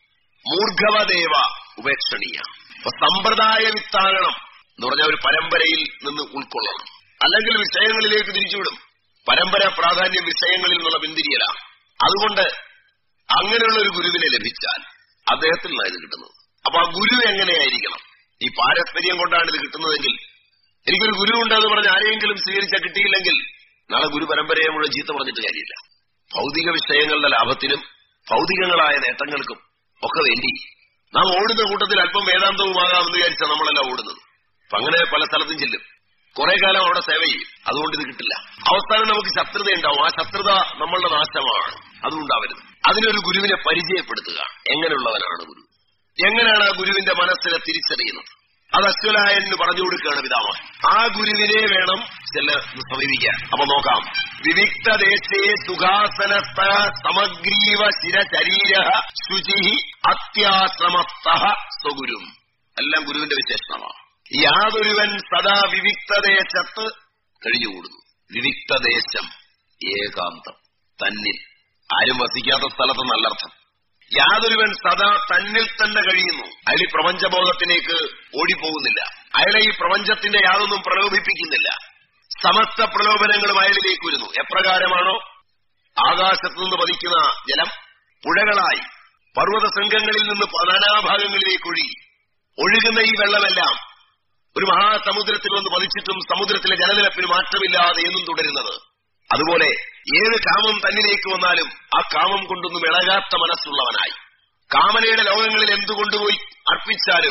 മൂർഘവദേവ ഉപേക്ഷണീയ അപ്പൊ സമ്പ്രദായ വിത്താകണം എന്ന് പറഞ്ഞ ഒരു പരമ്പരയിൽ നിന്ന് ഉൾക്കൊള്ളണം അല്ലെങ്കിൽ വിഷയങ്ങളിലേക്ക് തിരിച്ചുവിടും പരമ്പര പ്രാധാന്യം വിഷയങ്ങളിൽ നിന്നുള്ള പിന്തിരിയലാണ് അതുകൊണ്ട് അങ്ങനെയുള്ള ഒരു ഗുരുവിനെ ലഭിച്ചാൽ അദ്ദേഹത്തിൽ നിന്നാണ് ഇത് കിട്ടുന്നത് അപ്പൊ ആ ഗുരു എങ്ങനെയായിരിക്കണം ഈ പാരസ്പര്യം കൊണ്ടാണ് ഇത് കിട്ടുന്നതെങ്കിൽ എനിക്കൊരു ഗുരു ഉണ്ടെന്ന് പറഞ്ഞ് ആരെയെങ്കിലും സ്വീകരിച്ചാൽ കിട്ടിയില്ലെങ്കിൽ നാളെ ഗുരു പരമ്പരയെ മുഴുവൻ ചീത്ത പറഞ്ഞിട്ട് കാര്യമില്ല ഭൗതിക വിഷയങ്ങളുടെ ലാഭത്തിനും ഭൗതികങ്ങളായ നേട്ടങ്ങൾക്കും ഒക്കെ വേണ്ടി നാം ഓടുന്ന കൂട്ടത്തിൽ അല്പം വേദാന്തവുമാകാമെന്ന് വിചാരിച്ചാൽ നമ്മളെല്ലാം ഓടുന്നത് അപ്പൊ അങ്ങനെ പല സ്ഥലത്തും ചെല്ലും കുറെ കാലം അവിടെ സേവ ചെയ്യും അതുകൊണ്ട് ഇത് കിട്ടില്ല അവസാനം നമുക്ക് ശത്രുത ഉണ്ടാവും ആ ശത്രുത നമ്മളുടെ നാശമാണ് അതുണ്ടാവരുത് അതിനൊരു ഗുരുവിനെ പരിചയപ്പെടുത്തുക എങ്ങനെയുള്ളവനാണ് ഗുരു എങ്ങനെയാണ് ആ ഗുരുവിന്റെ മനസ്സിനെ തിരിച്ചറിയുന്നത് അത് അശ്വലായന് പറഞ്ഞു കൊടുക്കുകയാണ് പിതാമഹൻ ആ ഗുരുവിനെ വേണം ചെല്ല സമീപിക്കാൻ അപ്പൊ നോക്കാം വിവിക്ത ദേശേ സുഖാസനസ്ഥ സമഗ്രീവ ശിരശരീര ശുചി അത്യാശ്രമസ്ഥ സ്വഗുരും എല്ലാം ഗുരുവിന്റെ വിശേഷണമാണ് യാതൊരുവൻ സദാ വിവിക്തദേശത്ത് കഴിഞ്ഞുകൂടുന്നു വിവിക്തദേശം ഏകാന്തം തന്നിൽ ആരും വസിക്കാത്ത സ്ഥലത്ത് നല്ലർത്ഥം യാതൊരുവൻ സദാ തന്നിൽ തന്നെ കഴിയുന്നു അയാൾ ഈ പ്രപഞ്ചബോധത്തിലേക്ക് ഓടിപ്പോകുന്നില്ല അയാളെ ഈ പ്രപഞ്ചത്തിന്റെ യാതൊന്നും പ്രലോഭിപ്പിക്കുന്നില്ല സമസ്ത പ്രലോഭനങ്ങളും അയാളിലേക്ക് വരുന്നു എപ്രകാരമാണോ ആകാശത്തു നിന്ന് പതിക്കുന്ന ജലം പുഴകളായി പർവ്വത ശൃംഗങ്ങളിൽ നിന്ന് നാനാഭാഗങ്ങളിലേക്ക് ഒഴുകി ഒഴുകുന്ന ഈ വെള്ളമെല്ലാം ഒരു മഹാസമുദ്രത്തിൽ വന്ന് പതിച്ചിട്ടും സമുദ്രത്തിലെ ജലനിരപ്പിന് മാറ്റമില്ലാതെ എന്നും തുടരുന്നത് അതുപോലെ ഏത് കാമം തന്നിലേക്ക് വന്നാലും ആ കാമം കൊണ്ടൊന്നും ഇളകാത്ത മനസ്സുള്ളവനായി കാമനയുടെ ലോകങ്ങളിൽ എന്തുകൊണ്ടുപോയി അർപ്പിച്ചാലും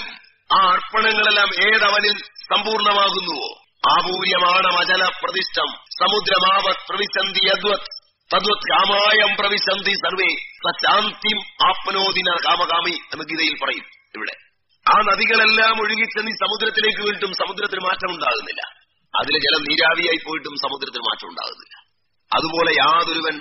ആ അർപ്പണങ്ങളെല്ലാം ഏതവനിൽ സമ്പൂർണമാകുന്നുവോ ആപൂര്യമാണ് അചല പ്രതിഷ്ഠം സമുദ്രമാവത് പ്രവിശന്തി യദ്വത് തദ്വത് കാമായം പ്രവിശന്തി സർവേ സശാന്തിം ആപ്നോദിന കാമകാമി എന്ന് ഗീതയിൽ പറയും ഇവിടെ ആ നദികളെല്ലാം ഒഴുകിച്ചെന്ന് ഈ സമുദ്രത്തിലേക്ക് വീണ്ടും സമുദ്രത്തിന് മാറ്റം ഉണ്ടാകുന്നില്ല അതിലെ ജലം നീരാവിയായി പോയിട്ടും സമുദ്രത്തിന് മാറ്റം ഉണ്ടാകുന്നില്ല അതുപോലെ യാതൊരുവൻ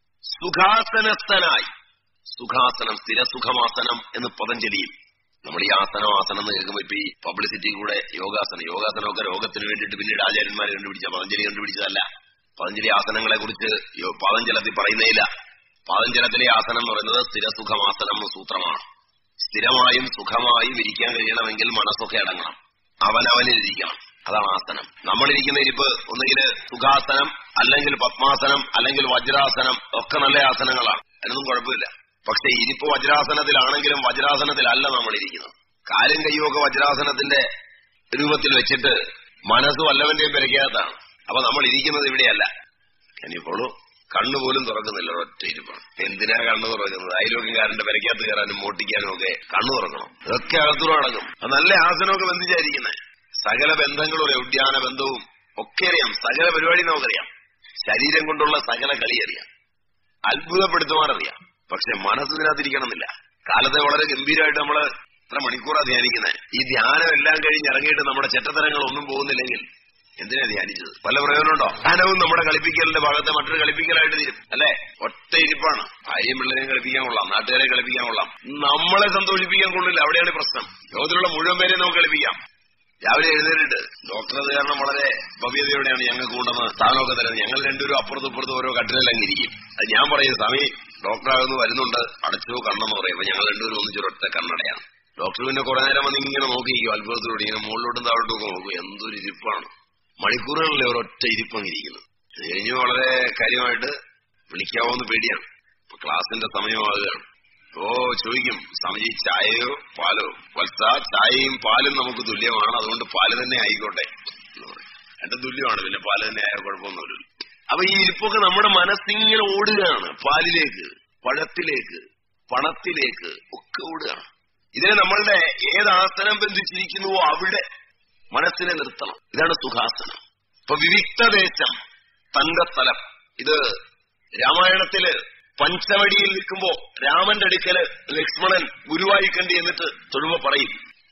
സുഖാസനസ്ഥനായി സുഖാസനം സ്ഥിരസുഖമാസനം എന്ന് പതഞ്ജലിയിൽ നമ്മൾ ഈ ആസനം ആസനം എന്ന് കേൾക്കുമ്പോൾ ഇപ്പൊ ഈ പബ്ലിസിറ്റി കൂടെ യോഗാസനം യോഗാസനമൊക്കെ രോഗത്തിന് വേണ്ടിയിട്ട് പിന്നീട് ആചാര്യന്മാരെ കണ്ടുപിടിച്ച പതഞ്ജലി കണ്ടുപിടിച്ചതല്ല പതഞ്ജലി ആസനങ്ങളെ കുറിച്ച് പാതഞ്ജലത്തിൽ പറയുന്നേയില്ല പാതഞ്ജലത്തിലെ ആസനം എന്ന് പറയുന്നത് സ്ഥിരസുഖമാസനം എന്ന സൂത്രമാണ് സ്ഥിരമായും സുഖമായും ഇരിക്കാൻ കഴിയണമെങ്കിൽ മനസ്സൊക്കെ അടങ്ങണം അവനവനിരിക്കണം അതാണ് ആസനം നമ്മളിരിക്കുന്ന ഇരിപ്പ് ഒന്നുകിൽ സുഖാസനം അല്ലെങ്കിൽ പത്മാസനം അല്ലെങ്കിൽ വജ്രാസനം ഒക്കെ നല്ല ആസനങ്ങളാണ് അതിനൊന്നും കുഴപ്പമില്ല പക്ഷെ ഇരിപ്പ് വജ്രാസനത്തിലാണെങ്കിലും വജ്രാസനത്തിലല്ല നമ്മൾ ഇരിക്കുന്നത് കാലും കയ്യുമൊക്കെ വജ്രാസനത്തിന്റെ രൂപത്തിൽ വെച്ചിട്ട് മനസ്സ് വല്ലവന്റെയും പെരയ്ക്കകത്താണ് അപ്പൊ നമ്മൾ ഇരിക്കുന്നത് ഇവിടെയല്ല ഇനിയിപ്പോഴും കണ്ണുപോലും തുറക്കുന്നില്ല ഒറ്റ ഇരിപ്പാണ് എന്തിനാ കണ്ണു തുറക്കുന്നത് അയലോക്കാരന്റെ പെരയ്ക്കകത്ത് കയറാനും മോട്ടിക്കാനും ഒക്കെ കണ്ണു തുറക്കണം ഇതൊക്കെ അകത്തൂടെ നടക്കും അത് നല്ല ആസനമൊക്കെ ബന്ധിച്ചായിരിക്കുന്നത് സകല ബന്ധങ്ങളും ഉദ്യാന ബന്ധവും ഒക്കെ അറിയാം സകല പരിപാടി നമുക്കറിയാം ശരീരം കൊണ്ടുള്ള സകല കളി അറിയാം അത്ഭുതപ്പെടുത്തുവാൻ അറിയാം പക്ഷെ മനസ്സിനകത്തിരിക്കണമെന്നില്ല കാലത്തെ വളരെ ഗംഭീരമായിട്ട് നമ്മള് എത്ര മണിക്കൂറാ ധ്യാനിക്കുന്നത് ഈ ധ്യാനം എല്ലാം കഴിഞ്ഞ് ഇറങ്ങിയിട്ട് നമ്മുടെ ചെറ്റത്തരങ്ങൾ ഒന്നും പോകുന്നില്ലെങ്കിൽ എന്തിനാ ധ്യാനിച്ചത് വല്ല പ്രയോജനമുണ്ടോ ധ്യാനവും നമ്മുടെ കളിപ്പിക്കലിന്റെ ഭാഗത്തെ മറ്റൊരു കളിപ്പിക്കലായിട്ട് തീരും അല്ലെ ഒറ്റ ഇരിപ്പാണ് ഭാര്യയും പിള്ളേരെയും കളിപ്പിക്കാൻ കൊള്ളാം നാട്ടുകാരെ കളിപ്പിക്കാൻ കൊള്ളാം നമ്മളെ സന്തോഷിപ്പിക്കാൻ കൊള്ളില്ല അവിടെയാണ് പ്രശ്നം ലോകത്തിലുള്ള മുഴുവൻ പേരെയും നമുക്ക് കളിപ്പിക്കാം രാവിലെ എഴുന്നേറ്റിട്ട് ഡോക്ടർ അത് കാരണം വളരെ ഭവ്യതയോടെയാണ് ഞങ്ങൾക്ക് കൊണ്ടുവന്ന് സ്ഥാനമൊക്കെ തരുന്നത് ഞങ്ങൾ രണ്ടുപേരും അപ്പുറത്തും ഇപ്പുറത്തും ഓരോ കട്ടിലെല്ലാം ഇരിക്കും അത് ഞാൻ പറയും സ്വാമി ഡോക്ടറാകുന്നു വരുന്നുണ്ട് അടച്ചു കണ്ണെന്ന് പറയും അപ്പൊ ഞങ്ങൾ രണ്ടുപേരും ഒന്നിച്ചൊരൊറ്റ കണ്ണടയാണ് ഡോക്ടർ പിന്നെ കുറെ നേരം വന്ന് ഇങ്ങനെ നോക്കിയിരിക്കും അത്ഭുതത്തോടെ ഇങ്ങനെ മുകളിലോട്ടും താഴോട്ടും ഒക്കെ നോക്കും എന്തൊരു ഇരിപ്പാണ് മണിക്കൂറുകളിലെ ഒരൊറ്റ ഇരിപ്പങ്ങ് ഇരിക്കുന്നു അത് കഴിഞ്ഞ് വളരെ കാര്യമായിട്ട് വിളിക്കാവോന്ന് പേടിയാണ് ഇപ്പൊ ക്ലാസിന്റെ സമയമാകുകയാണ് ഓ ചോദിക്കും സ്വാമിജി ചായയോ പാലോ വത്സ ചായയും പാലും നമുക്ക് തുല്യമാണ് അതുകൊണ്ട് പാല് തന്നെ ആയിക്കോട്ടെ എന്ന് പറയും രണ്ടും തുല്യമാണ് പിന്നെ പാല് തന്നെ ആയ കുഴപ്പമൊന്നുമില്ല അപ്പൊ ഈ ഇരിപ്പൊക്കെ നമ്മുടെ മനസ്സിങ്ങനെ ഓടുകയാണ് പാലിലേക്ക് പഴത്തിലേക്ക് പണത്തിലേക്ക് ഒക്കെ ഓടുകയാണ് ഇതിനെ നമ്മളുടെ ഏത് ആസനം ബന്ധിച്ചിരിക്കുന്നുവോ അവിടെ മനസ്സിനെ നിർത്തണം ഇതാണ് സുഖാസനം ഇപ്പൊ വിവിക്തദേശം തന്റെ സ്ഥലം ഇത് രാമായണത്തില് പഞ്ചവടിയിൽ നിൽക്കുമ്പോ രാമന്റെ അടുക്കല് ലക്ഷ്മണൻ ഗുരുവായി കണ്ടി എന്നിട്ട് തൊഴുമ്പോ പറയും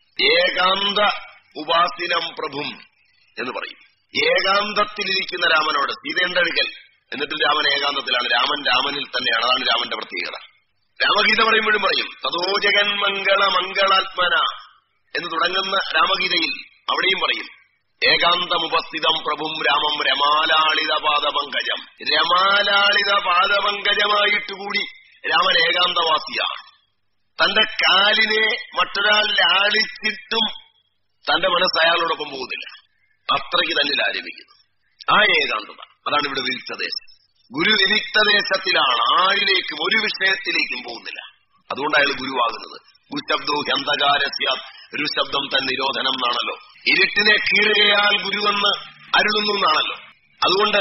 ഏകാന്ത ഉപാസിനം പ്രഭും എന്ന് പറയും ഏകാന്തത്തിലിരിക്കുന്ന രാമനോട് സീതയുടെ അടുക്കൽ എന്നിട്ട് രാമൻ ഏകാന്തത്തിലാണ് രാമൻ രാമനിൽ തന്നെയാണ് അതാണ് രാമന്റെ പ്രത്യേകത രാമഗീത പറയുമ്പോഴും പറയും തതോ ജഗൻ മംഗള മംഗളാത്മന എന്ന് തുടങ്ങുന്ന രാമഗീതയിൽ അവിടെയും പറയും ഏകാന്തമുപസ്ഥിതം പ്രഭും രാമം രമാലാളിത പാദപങ്കജം രമാലാളിത പാദപങ്കജമായിട്ടുകൂടി രാമൻ ഏകാന്തവാസിയാണ് തന്റെ കാലിനെ മറ്റൊരാൾ ലാളിച്ചിട്ടും തന്റെ മനസ്സ് അയാളോടൊപ്പം പോകുന്നില്ല അത്രയ്ക്ക് തന്നിൽ ആരംഭിക്കുന്നു ആ ഏകാന്തത അതാണ് ഇവിടെ വിവിക്തദേശം ഗുരു വിവിക്തദേശത്തിലാണ് ആരിലേക്കും ഒരു വിഷയത്തിലേക്കും പോകുന്നില്ല അതുകൊണ്ട് അയാൾ ഗുരുവാകുന്നത് ഗുശബ്ദോ ഹ്യന്തകാരസ്യ ഒരു ശബ്ദം തൻ നിരോധനം എന്നാണല്ലോ ഇരുട്ടിനെ കീറുകയാൽ ഗുരുവെന്ന് അരുളുന്നു എന്നാണല്ലോ അതുകൊണ്ട്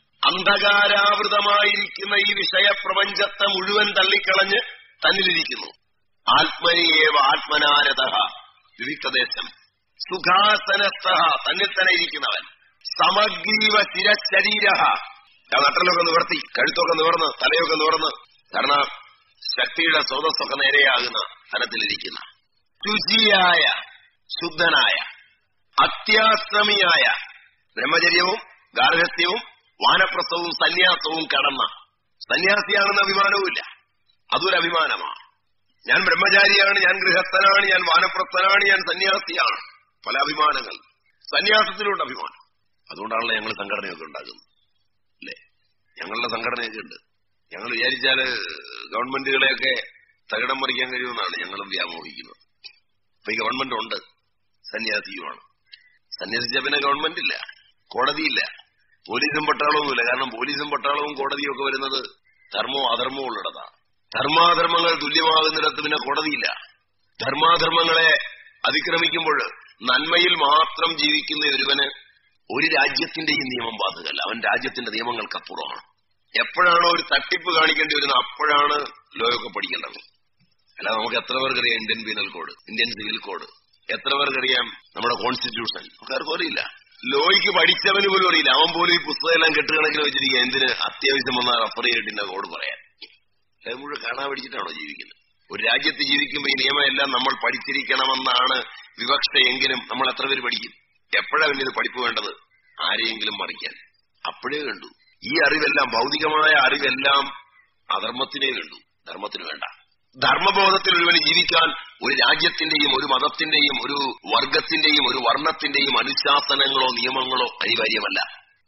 അന്ധകാരാവൃതമായിരിക്കുന്ന ഈ വിഷയപ്രപഞ്ചത്തെ മുഴുവൻ തള്ളിക്കളഞ്ഞ് തന്നിലിരിക്കുന്നു ആത്മനിയേവ ആത്മനാരത വിവിക്തദേശം സുഖാസനസ്ഥ തന്നിൽ തന്നെ ഇരിക്കുന്നവൻ സമഗ്രീവ ചിരശരീര നട്ടലൊക്കെ നിവർത്തി കഴുത്തൊക്കെ നിവർന്ന് തലയൊക്കെ നിവർന്ന് കാരണം ശക്തിയുടെ സ്രോതസ്സൊക്കെ നേരെയാകുന്ന തലത്തിലിരിക്കുന്ന ശുചിയായ ശുദ്ധനായ അത്യാശ്രമിയായ ബ്രഹ്മചര്യവും ഗാർഹസ്ഥ്യവും വാനപ്രസ്ഥവും സന്യാസവും കടന്ന സന്യാസിയാണെന്ന അഭിമാനവുമില്ല അതൊരു അഭിമാനമാണ് ഞാൻ ബ്രഹ്മചാരിയാണ് ഞാൻ ഗൃഹസ്ഥനാണ് ഞാൻ വാനപ്രസ്ഥനാണ് ഞാൻ സന്യാസിയാണ് പല അഭിമാനങ്ങൾ സന്യാസത്തിലുണ്ട് അഭിമാനം അതുകൊണ്ടാണല്ലോ ഞങ്ങൾ സംഘടനയൊക്കെ ഉണ്ടാക്കുന്നത് അല്ലേ ഞങ്ങളുടെ സംഘടനയൊക്കെ ഉണ്ട് ഞങ്ങൾ വിചാരിച്ചാല് ഗവൺമെന്റുകളെയൊക്കെ തകിടം മറിക്കാൻ കഴിയുമെന്നാണ് ഞങ്ങളും വ്യാമോഹിക്കുന്നത് ഇപ്പൊ ഈ ഗവൺമെന്റ് ഉണ്ട് സന്യാസിയുമാണ് സന്യസിച്ച പിന്നെ ഗവൺമെന്റ് ഇല്ല കോടതിയില്ല പോലീസും പട്ടാളവുമില്ല കാരണം പോലീസും പട്ടാളവും കോടതിയും ഒക്കെ വരുന്നത് ധർമ്മവും അധർമ്മവും ഉള്ളിടത്താണ് ധർമാധർമ്മങ്ങൾ തുല്യമാകുന്നിടത്ത് പിന്നെ കോടതിയില്ല ധർമാധർമ്മങ്ങളെ അതിക്രമിക്കുമ്പോൾ നന്മയിൽ മാത്രം ജീവിക്കുന്ന ഒരുവന് ഒരു രാജ്യത്തിന്റെയും നിയമം ബാധകല്ല അവൻ രാജ്യത്തിന്റെ നിയമങ്ങൾക്കപ്പുറമാണ് എപ്പോഴാണോ ഒരു തട്ടിപ്പ് കാണിക്കേണ്ടി വരുന്നത് അപ്പോഴാണ് ലോയൊക്കെ പഠിക്കേണ്ടത് അല്ല നമുക്ക് എത്ര പേർക്കറിയാം Indian penal code Indian civil code എത്ര പേർക്കറിയാം നമ്മുടെ കോൺസ്റ്റിറ്റ്യൂഷൻ ആർക്കും അറിയില്ല ലോയ്ക്ക് പഠിച്ചവന് പോലും അറിയില്ല അവൻ പോലും ഈ പുസ്തകം എല്ലാം കെട്ടുകണക്കിന് വെച്ചിരിക്കുക എന്തിന് അത്യാവശ്യം വന്ന റഫർ ചെയ്തിട്ട് കോഡ് പറയാൻ അത് മുഴുവൻ കാണാൻ പഠിച്ചിട്ടാണോ ജീവിക്കുന്നത് ഒരു രാജ്യത്ത് ജീവിക്കുമ്പോൾ ഈ നിയമം എല്ലാം നമ്മൾ പഠിച്ചിരിക്കണമെന്നാണ് വിവക്ഷയെങ്കിലും നമ്മൾ എത്ര പേര് പഠിക്കും എപ്പോഴാണ് ഇത് പഠിപ്പ് വേണ്ടത് ആരെയെങ്കിലും മറിക്കാൻ അപ്പോഴേ കണ്ടു ഈ അറിവെല്ലാം ഭൗതികമായ അറിവെല്ലാം അധർമ്മത്തിനേ കണ്ടു ധർമ്മത്തിന് വേണ്ട ധർമ്മബോധത്തിൽ ഒരുവന് ജീവിക്കാൻ ഒരു രാജ്യത്തിന്റെയും ഒരു മതത്തിന്റെയും ഒരു വർഗത്തിന്റെയും ഒരു വർണ്ണത്തിന്റെയും അനുശാസനങ്ങളോ നിയമങ്ങളോ അനിവാര്യമല്ല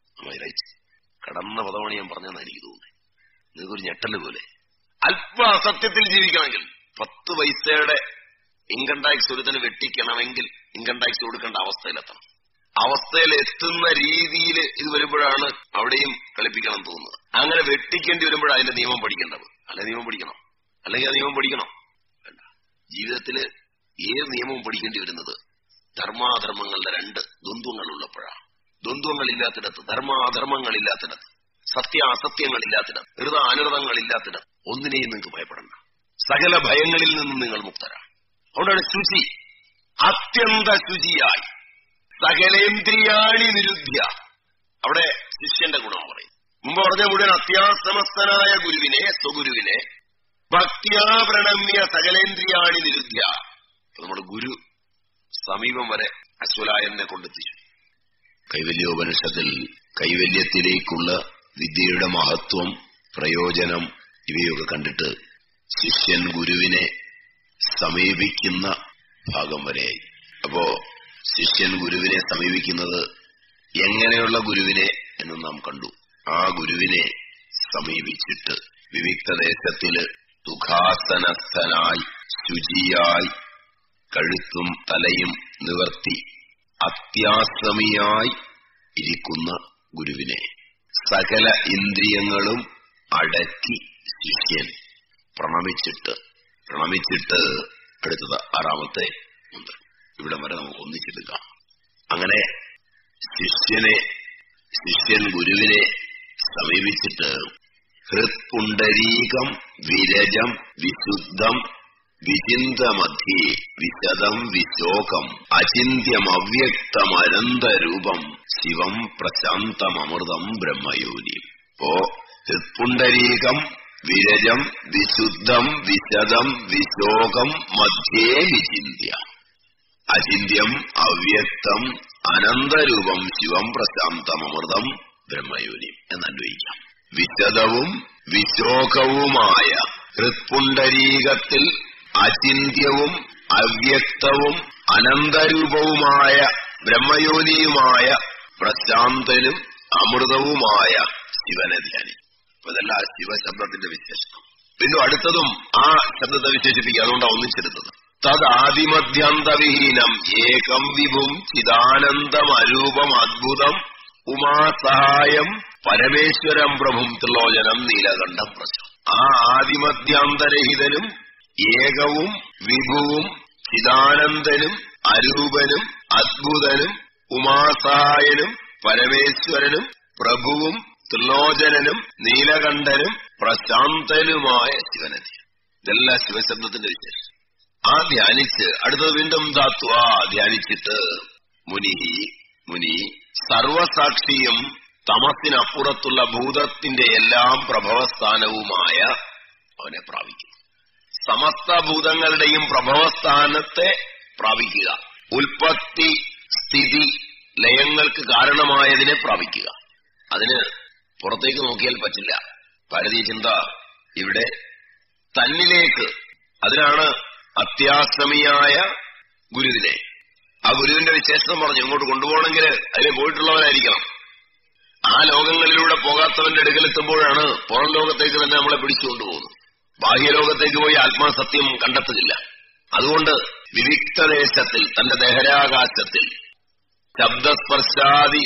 കടന്ന പദമാണ് ഞാൻ പറഞ്ഞതെന്ന് എനിക്ക് തോന്നുന്നത് നിങ്ങൾക്കൊരു ഞെട്ടല് പോലെ അല്പ അസത്യത്തിൽ ജീവിക്കണമെങ്കിൽ പത്ത് പൈസയുടെ ഇൻകം ടാക്സ് ഒരുത്തന് വെട്ടിക്കണമെങ്കിൽ ഇൻകം ടാക്സ് കൊടുക്കേണ്ട അവസ്ഥയിലെത്തണം അവസ്ഥയിൽ എത്തുന്ന രീതിയിൽ ഇത് വരുമ്പോഴാണ് അവിടെയും കളിപ്പിക്കണം തോന്നുന്നത് അങ്ങനെ വെട്ടിക്കേണ്ടി വരുമ്പോഴാണ് അതിന്റെ നിയമം പഠിക്കേണ്ടത് അല്ലെ നിയമം പഠിക്കണം അല്ലെങ്കിൽ ആ നിയമം പഠിക്കണം വേണ്ട ജീവിതത്തില് ഏത് നിയമവും പഠിക്കേണ്ടി വരുന്നത് ധർമാധർമ്മങ്ങളുടെ രണ്ട് ദ്വന്ദ്വങ്ങൾ ഉള്ളപ്പോഴാണ് ദ്വന്ദ്വങ്ങളില്ലാത്തിടത്ത് ധർമാധർമ്മങ്ങളില്ലാത്തിടത്ത് സത്യ അസത്യങ്ങളില്ലാത്തിടത്ത് ഹൃദ അനൃതങ്ങളില്ലാത്തിടത്ത് ഒന്നിനെയും നിങ്ങൾക്ക് ഭയപ്പെടണ്ട സകല ഭയങ്ങളിൽ നിന്നും നിങ്ങൾ മുക്തരാണ് അതുകൊണ്ടാണ് ശുചി അത്യന്ത ശുചിയായി സകലേന്ദ്രിയാണി നിരുദ്ധ്യ അവിടെ ശിഷ്യന്റെ ഗുണം പറയും മുമ്പ് പറഞ്ഞ മുഴുവൻ അത്യാസമസ്തനായ ഗുരുവിനെ സ്വഗുരുവിനെ ഭക്തിയാ പ്രണമ്യ സകലേന്ദ്രിയാണി നിരുദ്ധ്യ നമ്മുടെ ഗുരു സമീപം വരെ അശ്വലായനെ കൊണ്ടെത്തിച്ചു കൈവല്യോപനിഷത്തിൽ കൈവല്യത്തിലേക്കുള്ള വിദ്യയുടെ മഹത്വം പ്രയോജനം ഇവയൊക്കെ കണ്ടിട്ട് ശിഷ്യൻ ഗുരുവിനെ സമീപിക്കുന്ന ഭാഗം വരെയായി അപ്പോ ശിഷ്യൻ ഗുരുവിനെ സമീപിക്കുന്നത് എങ്ങനെയുള്ള ഗുരുവിനെ എന്ന് നാം കണ്ടു ആ ഗുരുവിനെ സമീപിച്ചിട്ട് വിവിക്തദേശത്തില് സുഖാസനസ്ഥനായി ശുചിയായി കഴുത്തും തലയും നിവർത്തി അത്യാശ്രമിയായി ഇരിക്കുന്ന ഗുരുവിനെ സകല ഇന്ദ്രിയങ്ങളും അടക്കി ശിഷ്യൻ പ്രണമിച്ചിട്ട് പ്രണമിച്ചിട്ട് അടുത്തത് ആറാമത്തെ മന്ത്രം ഇവിടെ വരെ നമുക്ക് ഒന്നിച്ചെടുക്കാം അങ്ങനെ ശിഷ്യനെ ശിഷ്യൻ ഗുരുവിനെ സമീപിച്ചിട്ട് ഹൃത്പുണ്ടരീകം വിരജം വിശുദ്ധം വിചിന്തമധ്യേ വിശദം വിശോകം അചിന്യമവ്യക്തമനന്തരൂപം ശിവം പ്രശാന്തമൃതം ബ്രഹ്മയോനി അപ്പോ ഹൃത്പുണ്ടരീകം വിരജം വിശുദ്ധം വിശദം വിശോകം മധ്യേ വിചിന്യ അചിന്യം അവ്യക്തം അനന്തരൂപം ശിവം പ്രശാന്തമൃതം ബ്രഹ്മയോനി എന്നന്വയിക്കാം വിശദവും വിശോകവുമായ ഹൃത്പുണ്ടരീകത്തിൽ അചിന്യവും അവ്യക്തവും അനന്തരൂപവുമായ ബ്രഹ്മയോനിയുമായ പ്രശാന്തനും അമൃതവുമായ ശിവനെ ധ്യാനി ഇതല്ല ശിവശബ്ദത്തിന്റെ വിശേഷണം പിന്നെ അടുത്തതും ആ ശബ്ദത്തെ വിശേഷിപ്പിക്കുക അതുകൊണ്ടാണ് ഒന്നിച്ചെടുത്തത് തദാദിമധ്യാന്തവിഹീനം ഏകം വിഭും ചിദാനന്ദമരൂപം അദ്ഭുതം ഉമാസഹായം പരമേശ്വരം പ്രഭും ത്രിലോചനം നീലകണ്ഠം പ്രശ്നം ആ ആദിമധ്യാന്തരഹിതനും ഏകവും വിഭുവും ചിദാനന്ദനും അരൂപനും അദ്ഭുതനും ഉമാസഹായനും പരമേശ്വരനും പ്രഭുവും ത്രിലോചനനും നീലകണ്ഠനും പ്രശാന്തനുമായ ശിവനദി ഇതെല്ലാം ശിവശബ്ദത്തിന്റെ വിശേഷം ആ ധ്യാനിച്ച് അടുത്തത് വീണ്ടും ധാത്വ ധ്യാനിച്ചിട്ട് മുനി മുനി സർവസാക്ഷിയും തമസിനപ്പുറത്തുള്ള ഭൂതത്തിന്റെ എല്ലാം പ്രഭവസ്ഥാനവുമായ അവനെ പ്രാപിക്കും സമസ്ത ഭൂതങ്ങളുടെയും പ്രഭവസ്ഥാനത്തെ പ്രാപിക്കുക ഉൽപ്പത്തി സ്ഥിതി ലയങ്ങൾക്ക് കാരണമായതിനെ പ്രാപിക്കുക അതിന് പുറത്തേക്ക് നോക്കിയാൽ പറ്റില്ല ഭാരതീയ ചിന്ത ഇവിടെ തന്നിലേക്ക് അതിനാണ് അത്യാശ്രമിയായ ഗുരുവിനെ ആ ഗുരുവിന്റെ വിശേഷണം പറഞ്ഞു ഇങ്ങോട്ട് കൊണ്ടുപോകണമെങ്കിൽ അതിൽ പോയിട്ടുള്ളവനായിരിക്കണം ആ ലോകങ്ങളിലൂടെ പോകാത്തവന്റെ അടുക്കലെത്തുമ്പോഴാണ് പുറം ലോകത്തേക്ക് തന്നെ നമ്മളെ പിടിച്ചുകൊണ്ടുപോകുന്നത് ബാഹ്യലോകത്തേക്ക് പോയി ആത്മാസത്യം കണ്ടെത്തുന്നില്ല അതുകൊണ്ട് വിവിക്തദേശത്തിൽ തന്റെ ദഹരാകാശത്തിൽ ശബ്ദസ്പർശാദി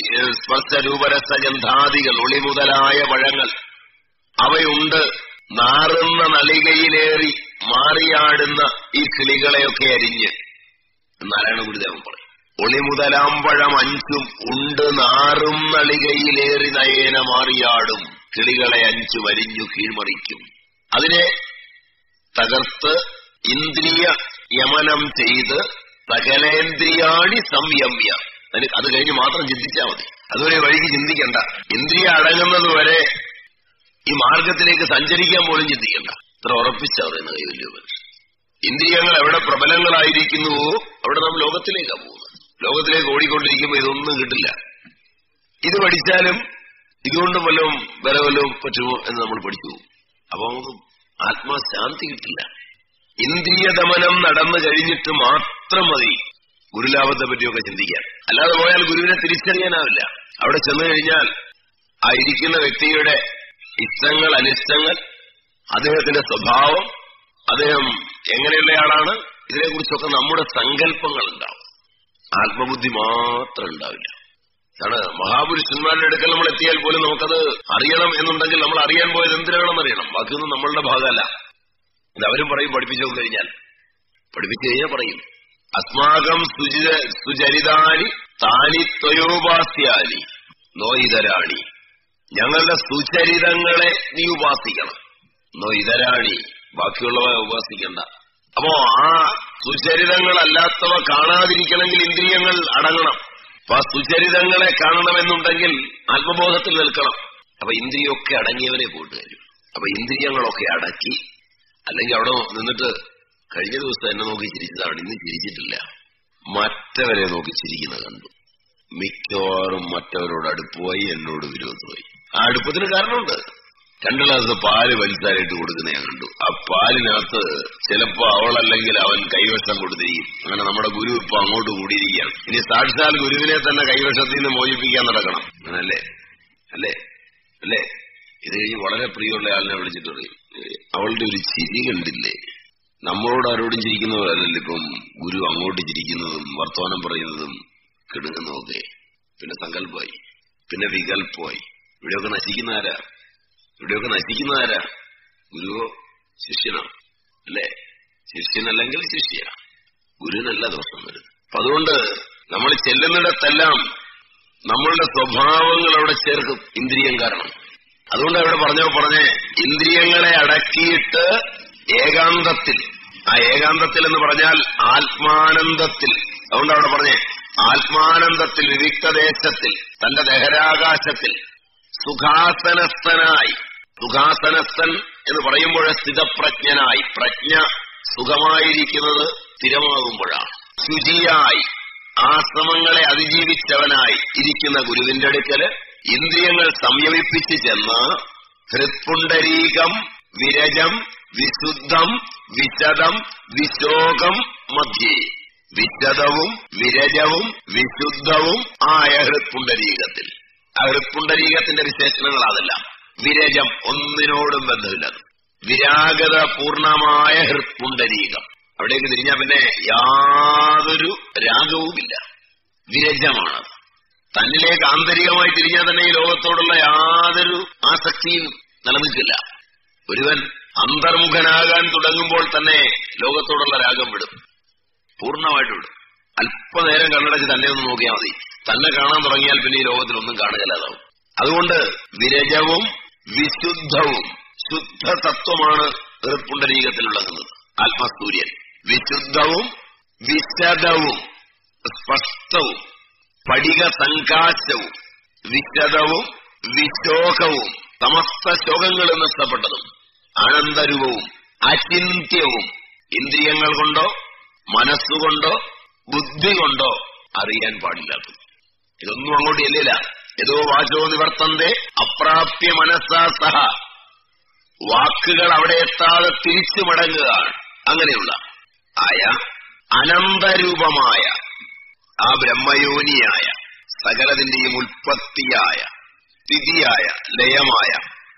സ്പർശരൂപരസഗന്ധാദികൾ ഒളി മുതലായ പഴങ്ങൾ അവയുണ്ട് നാറുന്ന നളികയിലേറി മാറിയാടുന്ന ഈ കിളികളെയൊക്കെ അരിഞ്ഞ് നാരായണ ഗുരുദേവൻ പറയും ഒളി മുതലാമ്പഴം അഞ്ചും ഉണ്ട് നാറും നളികയിലേറി നയേന മാറിയാടും കിളികളെ അഞ്ചു വരിഞ്ഞു കീഴ്മറിക്കും അതിനെ തകർത്ത് ഇന്ദ്രിയ യമനം ചെയ്ത് സകലേന്ദ്രിയാണി സംയമ്യ അതിന് അത് കഴിഞ്ഞ് മാത്രം ചിന്തിച്ചാൽ മതി അതുവരെ വഴിക്ക് ചിന്തിക്കണ്ട ഇന്ദ്രിയ അടങ്ങുന്നത് വരെ ഈ മാർഗത്തിലേക്ക് സഞ്ചരിക്കാൻ പോലും ചിന്തിക്കണ്ട ഇത്ര ഉറപ്പിച്ച പറയുന്ന കൈവല്യ മനുഷ്യൻ ഇന്ദ്രിയങ്ങൾ എവിടെ പ്രബലങ്ങളായിരിക്കുന്നുവോ അവിടെ നാം ലോകത്തിലേക്കാണ് പോകുന്നത് ലോകത്തിലേക്ക് ഓടിക്കൊണ്ടിരിക്കുമ്പോൾ ഇതൊന്നും കിട്ടില്ല ഇത് പഠിച്ചാലും ഇതുകൊണ്ട് വല്ലതും വേറെ വല്ലതും പറ്റുമോ എന്ന് നമ്മൾ പഠിച്ചു പോകും അപ്പൊ നമുക്ക് ആത്മാശാന്തി കിട്ടില്ല ഇന്ദ്രിയ ദമനം നടന്നു കഴിഞ്ഞിട്ട് മാത്രം മതി ഗുരുലാഭത്തെ പറ്റിയൊക്കെ ചിന്തിക്കാൻ അല്ലാതെ പോയാൽ ഗുരുവിനെ തിരിച്ചറിയാനാവില്ല അവിടെ ചെന്നു കഴിഞ്ഞാൽ ആ ഇരിക്കുന്ന വ്യക്തിയുടെ ഇഷ്ടങ്ങൾ അനിഷ്ടങ്ങൾ അദ്ദേഹത്തിന്റെ സ്വഭാവം അദ്ദേഹം എങ്ങനെയുള്ളയാളാണ് ഇതിനെക്കുറിച്ചൊക്കെ നമ്മുടെ സങ്കല്പങ്ങൾ ഉണ്ടാവും ആത്മബുദ്ധി മാത്രം ഉണ്ടാവില്ല അതാണ് മഹാപുരുഷന്മാരുടെ അടുക്കൽ നമ്മൾ എത്തിയാൽ പോലും നമുക്കത് അറിയണം എന്നുണ്ടെങ്കിൽ നമ്മൾ അറിയാൻ പോയത് എന്തിനാണെന്ന് അറിയണം ബാക്കിയൊന്നും നമ്മളുടെ ഭാഗമല്ല ഇത് അവരും പറയും പഠിപ്പിച്ചു കഴിഞ്ഞാൽ പഠിപ്പിച്ചു കഴിഞ്ഞാൽ പറയും അസ്മാകം സുചിത സുചരിതാനി താനി ത്വയോപാസ്യാനി നോയിതരാണി ഞങ്ങളുടെ സുചരിതങ്ങളെ നീ ഉപാസിക്കണം നോയിതരാണി ബാക്കിയുള്ളവ ഉപാസിക്കണ്ട അപ്പോ ആ സുചരിതങ്ങളല്ലാത്തവ കാണാതിരിക്കണമെങ്കിൽ ഇന്ദ്രിയങ്ങൾ അടങ്ങണം അപ്പൊ ആ സുചരിതങ്ങളെ കാണണമെന്നുണ്ടെങ്കിൽ ആത്മബോധത്തിൽ നിൽക്കണം അപ്പൊ ഇന്ദ്രിയൊക്കെ അടങ്ങിയവനെ പോയിട്ട് വരും അപ്പൊ ഇന്ദ്രിയങ്ങളൊക്കെ അടക്കി അല്ലെങ്കിൽ അവിടെ നിന്നിട്ട് കഴിഞ്ഞ ദിവസം എന്നെ നോക്കി ചിരിച്ചതാണ് ഇന്ന് ചിരിച്ചിട്ടില്ല മറ്റവരെ നോക്കി ചിരിക്കുന്നത് കണ്ടു മിക്കവാറും മറ്റവരോട് അടുപ്പമായി എന്നോട് വിരോധമായി ആ അടുപ്പത്തിന് കാരണമുണ്ട് രണ്ടു ഗ്ലാസ് പാല് വലിച്ചാലിട്ട് കൊടുക്കുന്ന ഞാൻ കണ്ടു ആ പാലിനകത്ത് ചിലപ്പോ അവളല്ലെങ്കിൽ അവൻ കൈവശം കൊടുത്തിരിക്കും അങ്ങനെ നമ്മുടെ ഗുരു ഇപ്പൊ അങ്ങോട്ട് കൂടിയിരിക്കുകയാണ് ഇനി സാക്ഷാൽ ഗുരുവിനെ തന്നെ കൈവശത്തിൽ നിന്ന് മോചിപ്പിക്കാൻ നടക്കണം അങ്ങനല്ലേ അല്ലേ അല്ലേ ഇത് കഴിഞ്ഞ് വളരെ പ്രിയമുള്ള ആളിനെ വിളിച്ചിട്ട് പറയും അവളുടെ ഒരു ചിരി കണ്ടില്ലേ നമ്മളോട് ആരോടും ചിരിക്കുന്നവരല്ലല്ലോ ഇപ്പം ഗുരു അങ്ങോട്ട് ചിരിക്കുന്നതും വർത്തമാനം പറയുന്നതും കിടുങ്ങുന്നതൊക്കെ പിന്നെ സങ്കല്പമായി പിന്നെ വികല്പമായി ഇവിടെയൊക്കെ നശിക്കുന്ന ആരാ ഇവിടെയൊക്കെ നശിക്കുന്ന ആരാ ഗുരുവോ ശിഷ്യനോ അല്ലേ ശിഷ്യനല്ലെങ്കിൽ ശിഷ്യ ഗുരുവിനല്ല ദോഷം വരുന്നത് അപ്പൊ അതുകൊണ്ട് നമ്മൾ ചെല്ലുന്നിടത്തെല്ലാം നമ്മളുടെ സ്വഭാവങ്ങൾ അവിടെ ചേർക്കും ഇന്ദ്രിയം കാരണം അതുകൊണ്ട് അവിടെ പറഞ്ഞോ പറഞ്ഞേ ഇന്ദ്രിയങ്ങളെ അടക്കിയിട്ട് ഏകാന്തത്തിൽ ആ ഏകാന്തത്തിൽ എന്ന് പറഞ്ഞാൽ ആത്മാനന്ദത്തിൽ അതുകൊണ്ട് അവിടെ പറഞ്ഞേ ആത്മാനന്ദത്തിൽ വിവിക്തദേശത്തിൽ തന്റെ ദഹരാകാശത്തിൽ സുഖാസനസ്ഥനായി സുഖാസനസ്ഥൻ എന്ന് പറയുമ്പോൾ സ്ഥിതപ്രജ്ഞനായി പ്രജ്ഞ സുഖമായിരിക്കുന്നത് സ്ഥിരമാകുമ്പോഴാണ് ശുചിയായി ആശ്രമങ്ങളെ അതിജീവിച്ചവനായി ഇരിക്കുന്ന ഗുരുവിന്റെ അടുക്കല് ഇന്ദ്രിയങ്ങൾ സംയമിപ്പിച്ച് ചെന്ന് ഹൃത്പുണ്ടരീകം വിരജം വിശുദ്ധം വിശദം വിശോകം മധ്യേ വിശദവും വിരജവും വിശുദ്ധവും ആയ ഹൃത്പുണ്ടരീകത്തിൽ ആ ഹൃത്പുണ്ടരീകത്തിന്റെ വിശേഷണങ്ങൾ അതെല്ലാം വിരജം ഒന്നിനോടും ബന്ധമില്ലത് വിരാഗത പൂർണമായ ഹൃത്പുണ്ടരീകം അവിടേക്ക് തിരിഞ്ഞാൽ പിന്നെ യാതൊരു രാഗവുമില്ല വിരജമാണ് തന്നിലേക്ക് ആന്തരികമായി തിരിഞ്ഞാൽ തന്നെ ഈ ലോകത്തോടുള്ള യാതൊരു ആസക്തിയും നിലനിൽക്കില്ല ഒരുവൻ അന്തർമുഖനാകാൻ തുടങ്ങുമ്പോൾ തന്നെ ലോകത്തോടുള്ള രാഗം വിടും പൂർണ്ണമായിട്ട് വിടും അല്പനേരം കണ്ണടച്ച് തന്നെ ഒന്ന് നോക്കിയാൽ മതി തന്നെ കാണാൻ തുടങ്ങിയാൽ പിന്നെ ഈ ലോകത്തിൽ ഒന്നും കാണുകയില്ലാതാവും അതുകൊണ്ട് വിരജവും വിശുദ്ധവും ശുദ്ധ തത്വമാണ് ഋപ്പുണ്ടരീകത്തിലുള്ളത് ആത്മസൂര്യൻ വിശുദ്ധവും വിശദവും സ്പഷ്ടവും സ്ഫടിക സങ്കാശവും വിശദവും വിശോകവും സമസ്ത ശോകങ്ങളും നഷ്ടപ്പെട്ടതും ആനന്ദരൂപവും അചിന്ത്യവും ഇന്ദ്രിയങ്ങൾ കൊണ്ടോ മനസ്സുകൊണ്ടോ ബുദ്ധി കൊണ്ടോ അറിയാൻ പാടില്ലാത്തത് ഇതൊന്നും അങ്ങോട്ട് ചെല്ലില്ല ഏതോ വാചോ നിവർത്തന്റെ അപ്രാപ്യ മനസ്സാ സഹ വാക്കുകൾ അവിടെ എത്താതെ തിരിച്ചു മടങ്ങുകയാണ് അങ്ങനെയുള്ള ആയ അനന്തരൂപമായ ആ ബ്രഹ്മയോനിയായ സകലതിന്റെയും ഉൽപ്പത്തിയായ സ്ഥിതിയായ ലയമായ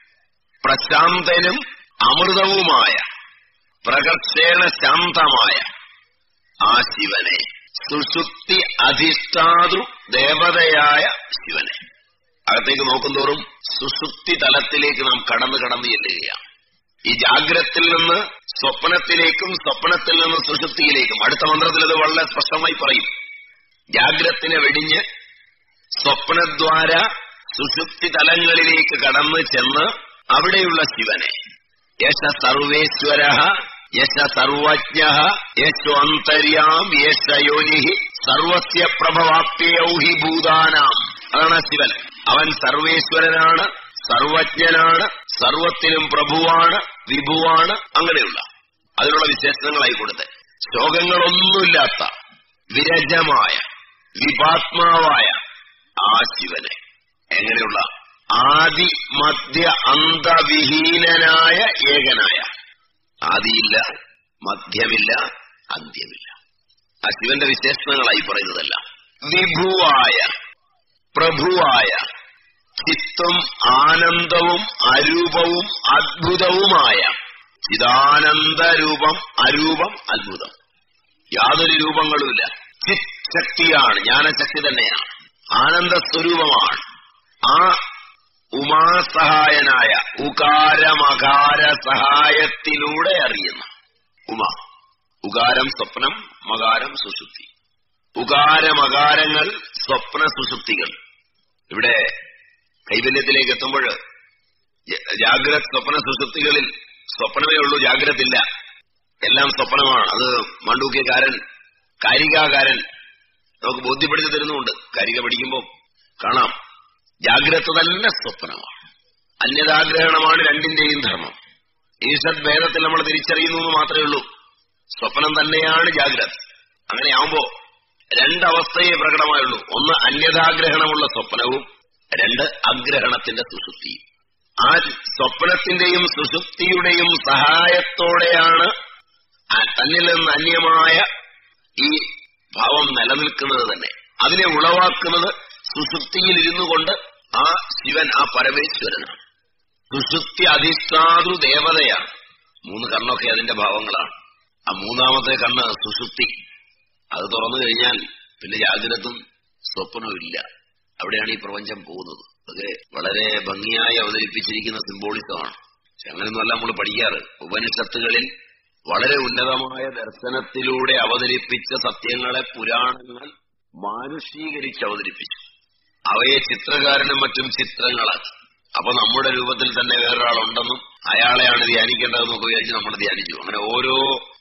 പ്രശാന്തനും അമൃതവുമായ പ്രകർഷേണ ശാന്തമായ ആ ശിവനെ സുഷുപ്തി അധിഷ്ഠാതൃ ദേവതയായ ശിവനെ അകത്തേക്ക് നോക്കുന്തോറും സുഷുപ്തി തലത്തിലേക്ക് നാം കടന്നു കടന്നു ചെല്ലുകയാണ് ഈ ജാഗ്രത്തിൽ നിന്ന് സ്വപ്നത്തിലേക്കും സ്വപ്നത്തിൽ നിന്ന് സുഷുപ്തിയിലേക്കും അടുത്ത മന്ത്രത്തിൽ ഇത് വളരെ സ്പഷ്ടമായി പറയും ജാഗ്രത്തിനെ വെടിഞ്ഞ് സ്വപ്നദ്വാര സുഷുപ്തി തലങ്ങളിലേക്ക് കടന്നു ചെന്ന് അവിടെയുള്ള ശിവനെ യശ സർവേശ്വര യശ സർവജ്ഞ യശോ അന്തര്യാം യശ യോനി സർവസ്യ പ്രഭവാപ്യൗ ഹി ഭൂതാനാം അതാണ് ശിവൻ അവൻ സർവേശ്വരനാണ് സർവജ്ഞനാണ് സർവത്തിലും പ്രഭുവാണ് വിഭുവാണ് അങ്ങനെയുള്ള അതിനുള്ള വിശേഷണങ്ങളായി കൊടുത്ത് ശോകങ്ങളൊന്നുമില്ലാത്ത വിരജമായ വിപാത്മാവായ ആ ശിവനെ എങ്ങനെയുള്ള ആദി മധ്യ അന്തവിഹീനനായ ഏകനായ ആദിയില്ല മധ്യമില്ല അന്ത്യമില്ല ആ ശിവന്റെ വിശേഷണങ്ങളായി പറയുന്നതല്ല വിഭുവായ പ്രഭുവായ ചിത്തും ആനന്ദവും അരൂപവും അദ്ഭുതവുമായ ചിദാനന്ദരൂപം അരൂപം അദ്ഭുതം യാതൊരു രൂപങ്ങളുമില്ല ചിത് ശക്തിയാണ് ജ്ഞാനശക്തി തന്നെയാണ് ആനന്ദസ്വരൂപമാണ് ആ ഉമാസഹായനായ ഉകാരമകാര സഹായത്തിലൂടെ അറിയുന്ന ഉമ ഉകാരം സ്വപ്നം മകാരം സുശുദ്ധി ഉകാരമകാരങ്ങൾ സ്വപ്ന സുശുദ്ധികൾ ഇവിടെ കൈവല്യത്തിലേക്ക് എത്തുമ്പോൾ ജാഗ്രത സ്വപ്ന സുശുദ്ധികളിൽ സ്വപ്നമേ ഉള്ളൂ ജാഗ്രത ഇല്ല എല്ലാം സ്വപ്നമാണ് അത് മണ്ടൂക്കിയക്കാരൻ കാരികാകാരൻ നമുക്ക് ബോധ്യപ്പെടുത്തി തരുന്നുമുണ്ട് കാരിക പഠിക്കുമ്പോൾ കാണാം ജാഗ്രത തന്നെ സ്വപ്നമാണ് അന്യതാഗ്രഹണമാണ് രണ്ടിന്റെയും ധർമ്മം ഈശ്വത് ഭേദത്തിൽ നമ്മൾ തിരിച്ചറിയുന്നു എന്ന് മാത്രമേ ഉള്ളൂ സ്വപ്നം തന്നെയാണ് ജാഗ്രത അങ്ങനെയാവുമ്പോ രണ്ടവസ്ഥയെ പ്രകടമായുള്ളൂ ഒന്ന് അന്യതാഗ്രഹണമുള്ള സ്വപ്നവും രണ്ട് അഗ്രഹണത്തിന്റെ സുഷുപ്തിയും ആ സ്വപ്നത്തിന്റെയും സുഷുപ്തിയുടെയും സഹായത്തോടെയാണ് ആ തന്നിൽ നിന്ന് അന്യമായ ഈ ഭാവം നിലനിൽക്കുന്നത് തന്നെ അതിനെ ഉളവാക്കുന്നത് സുഷുപ്തിയിൽ ഇരുന്നു കൊണ്ട് ആ ശിവൻ ആ പരമേശ്വരനാണ് സുഷുപ്തി അധിഷ്ഠാതൃ ദേവതയാണ് മൂന്ന് കണ്ണൊക്കെ അതിന്റെ ഭാവങ്ങളാണ് ആ മൂന്നാമത്തെ കണ്ണ് സുഷുപ്തി അത് തുറന്നു കഴിഞ്ഞാൽ പിന്നെ ജാഗ്രതും സ്വപ്നവും ഇല്ല അവിടെയാണ് ഈ പ്രപഞ്ചം പോകുന്നത് അതൊക്കെ വളരെ ഭംഗിയായി അവതരിപ്പിച്ചിരിക്കുന്ന സിംബോളിസമാണ് പക്ഷെ അങ്ങനെയൊന്നുമല്ല നമ്മൾ പഠിക്കാറ് ഉപനിഷത്തുകളിൽ വളരെ ഉന്നതമായ ദർശനത്തിലൂടെ അവതരിപ്പിച്ച സത്യങ്ങളെ പുരാണങ്ങൾ മാനുഷീകരിച്ച് അവതരിപ്പിച്ചു അവയെ ചിത്രകാരനും മറ്റും ചിത്രങ്ങളാക്കി അപ്പൊ നമ്മുടെ രൂപത്തിൽ തന്നെ വേറൊരാളുണ്ടെന്നും അയാളെയാണ് ധ്യാനിക്കേണ്ടതെന്നൊക്കെ വിചാരിച്ച് നമ്മൾ ധ്യാനിച്ചു അങ്ങനെ ഓരോ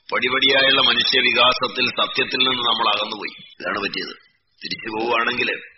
പടിപടിയായുള്ള മനുഷ്യ വികാസത്തിൽ സത്യത്തിൽ നിന്ന് നമ്മൾ അകന്നുപോയി ഇതാണ് പറ്റിയത് തിരിച്ചു പോവുകയാണെങ്കിൽ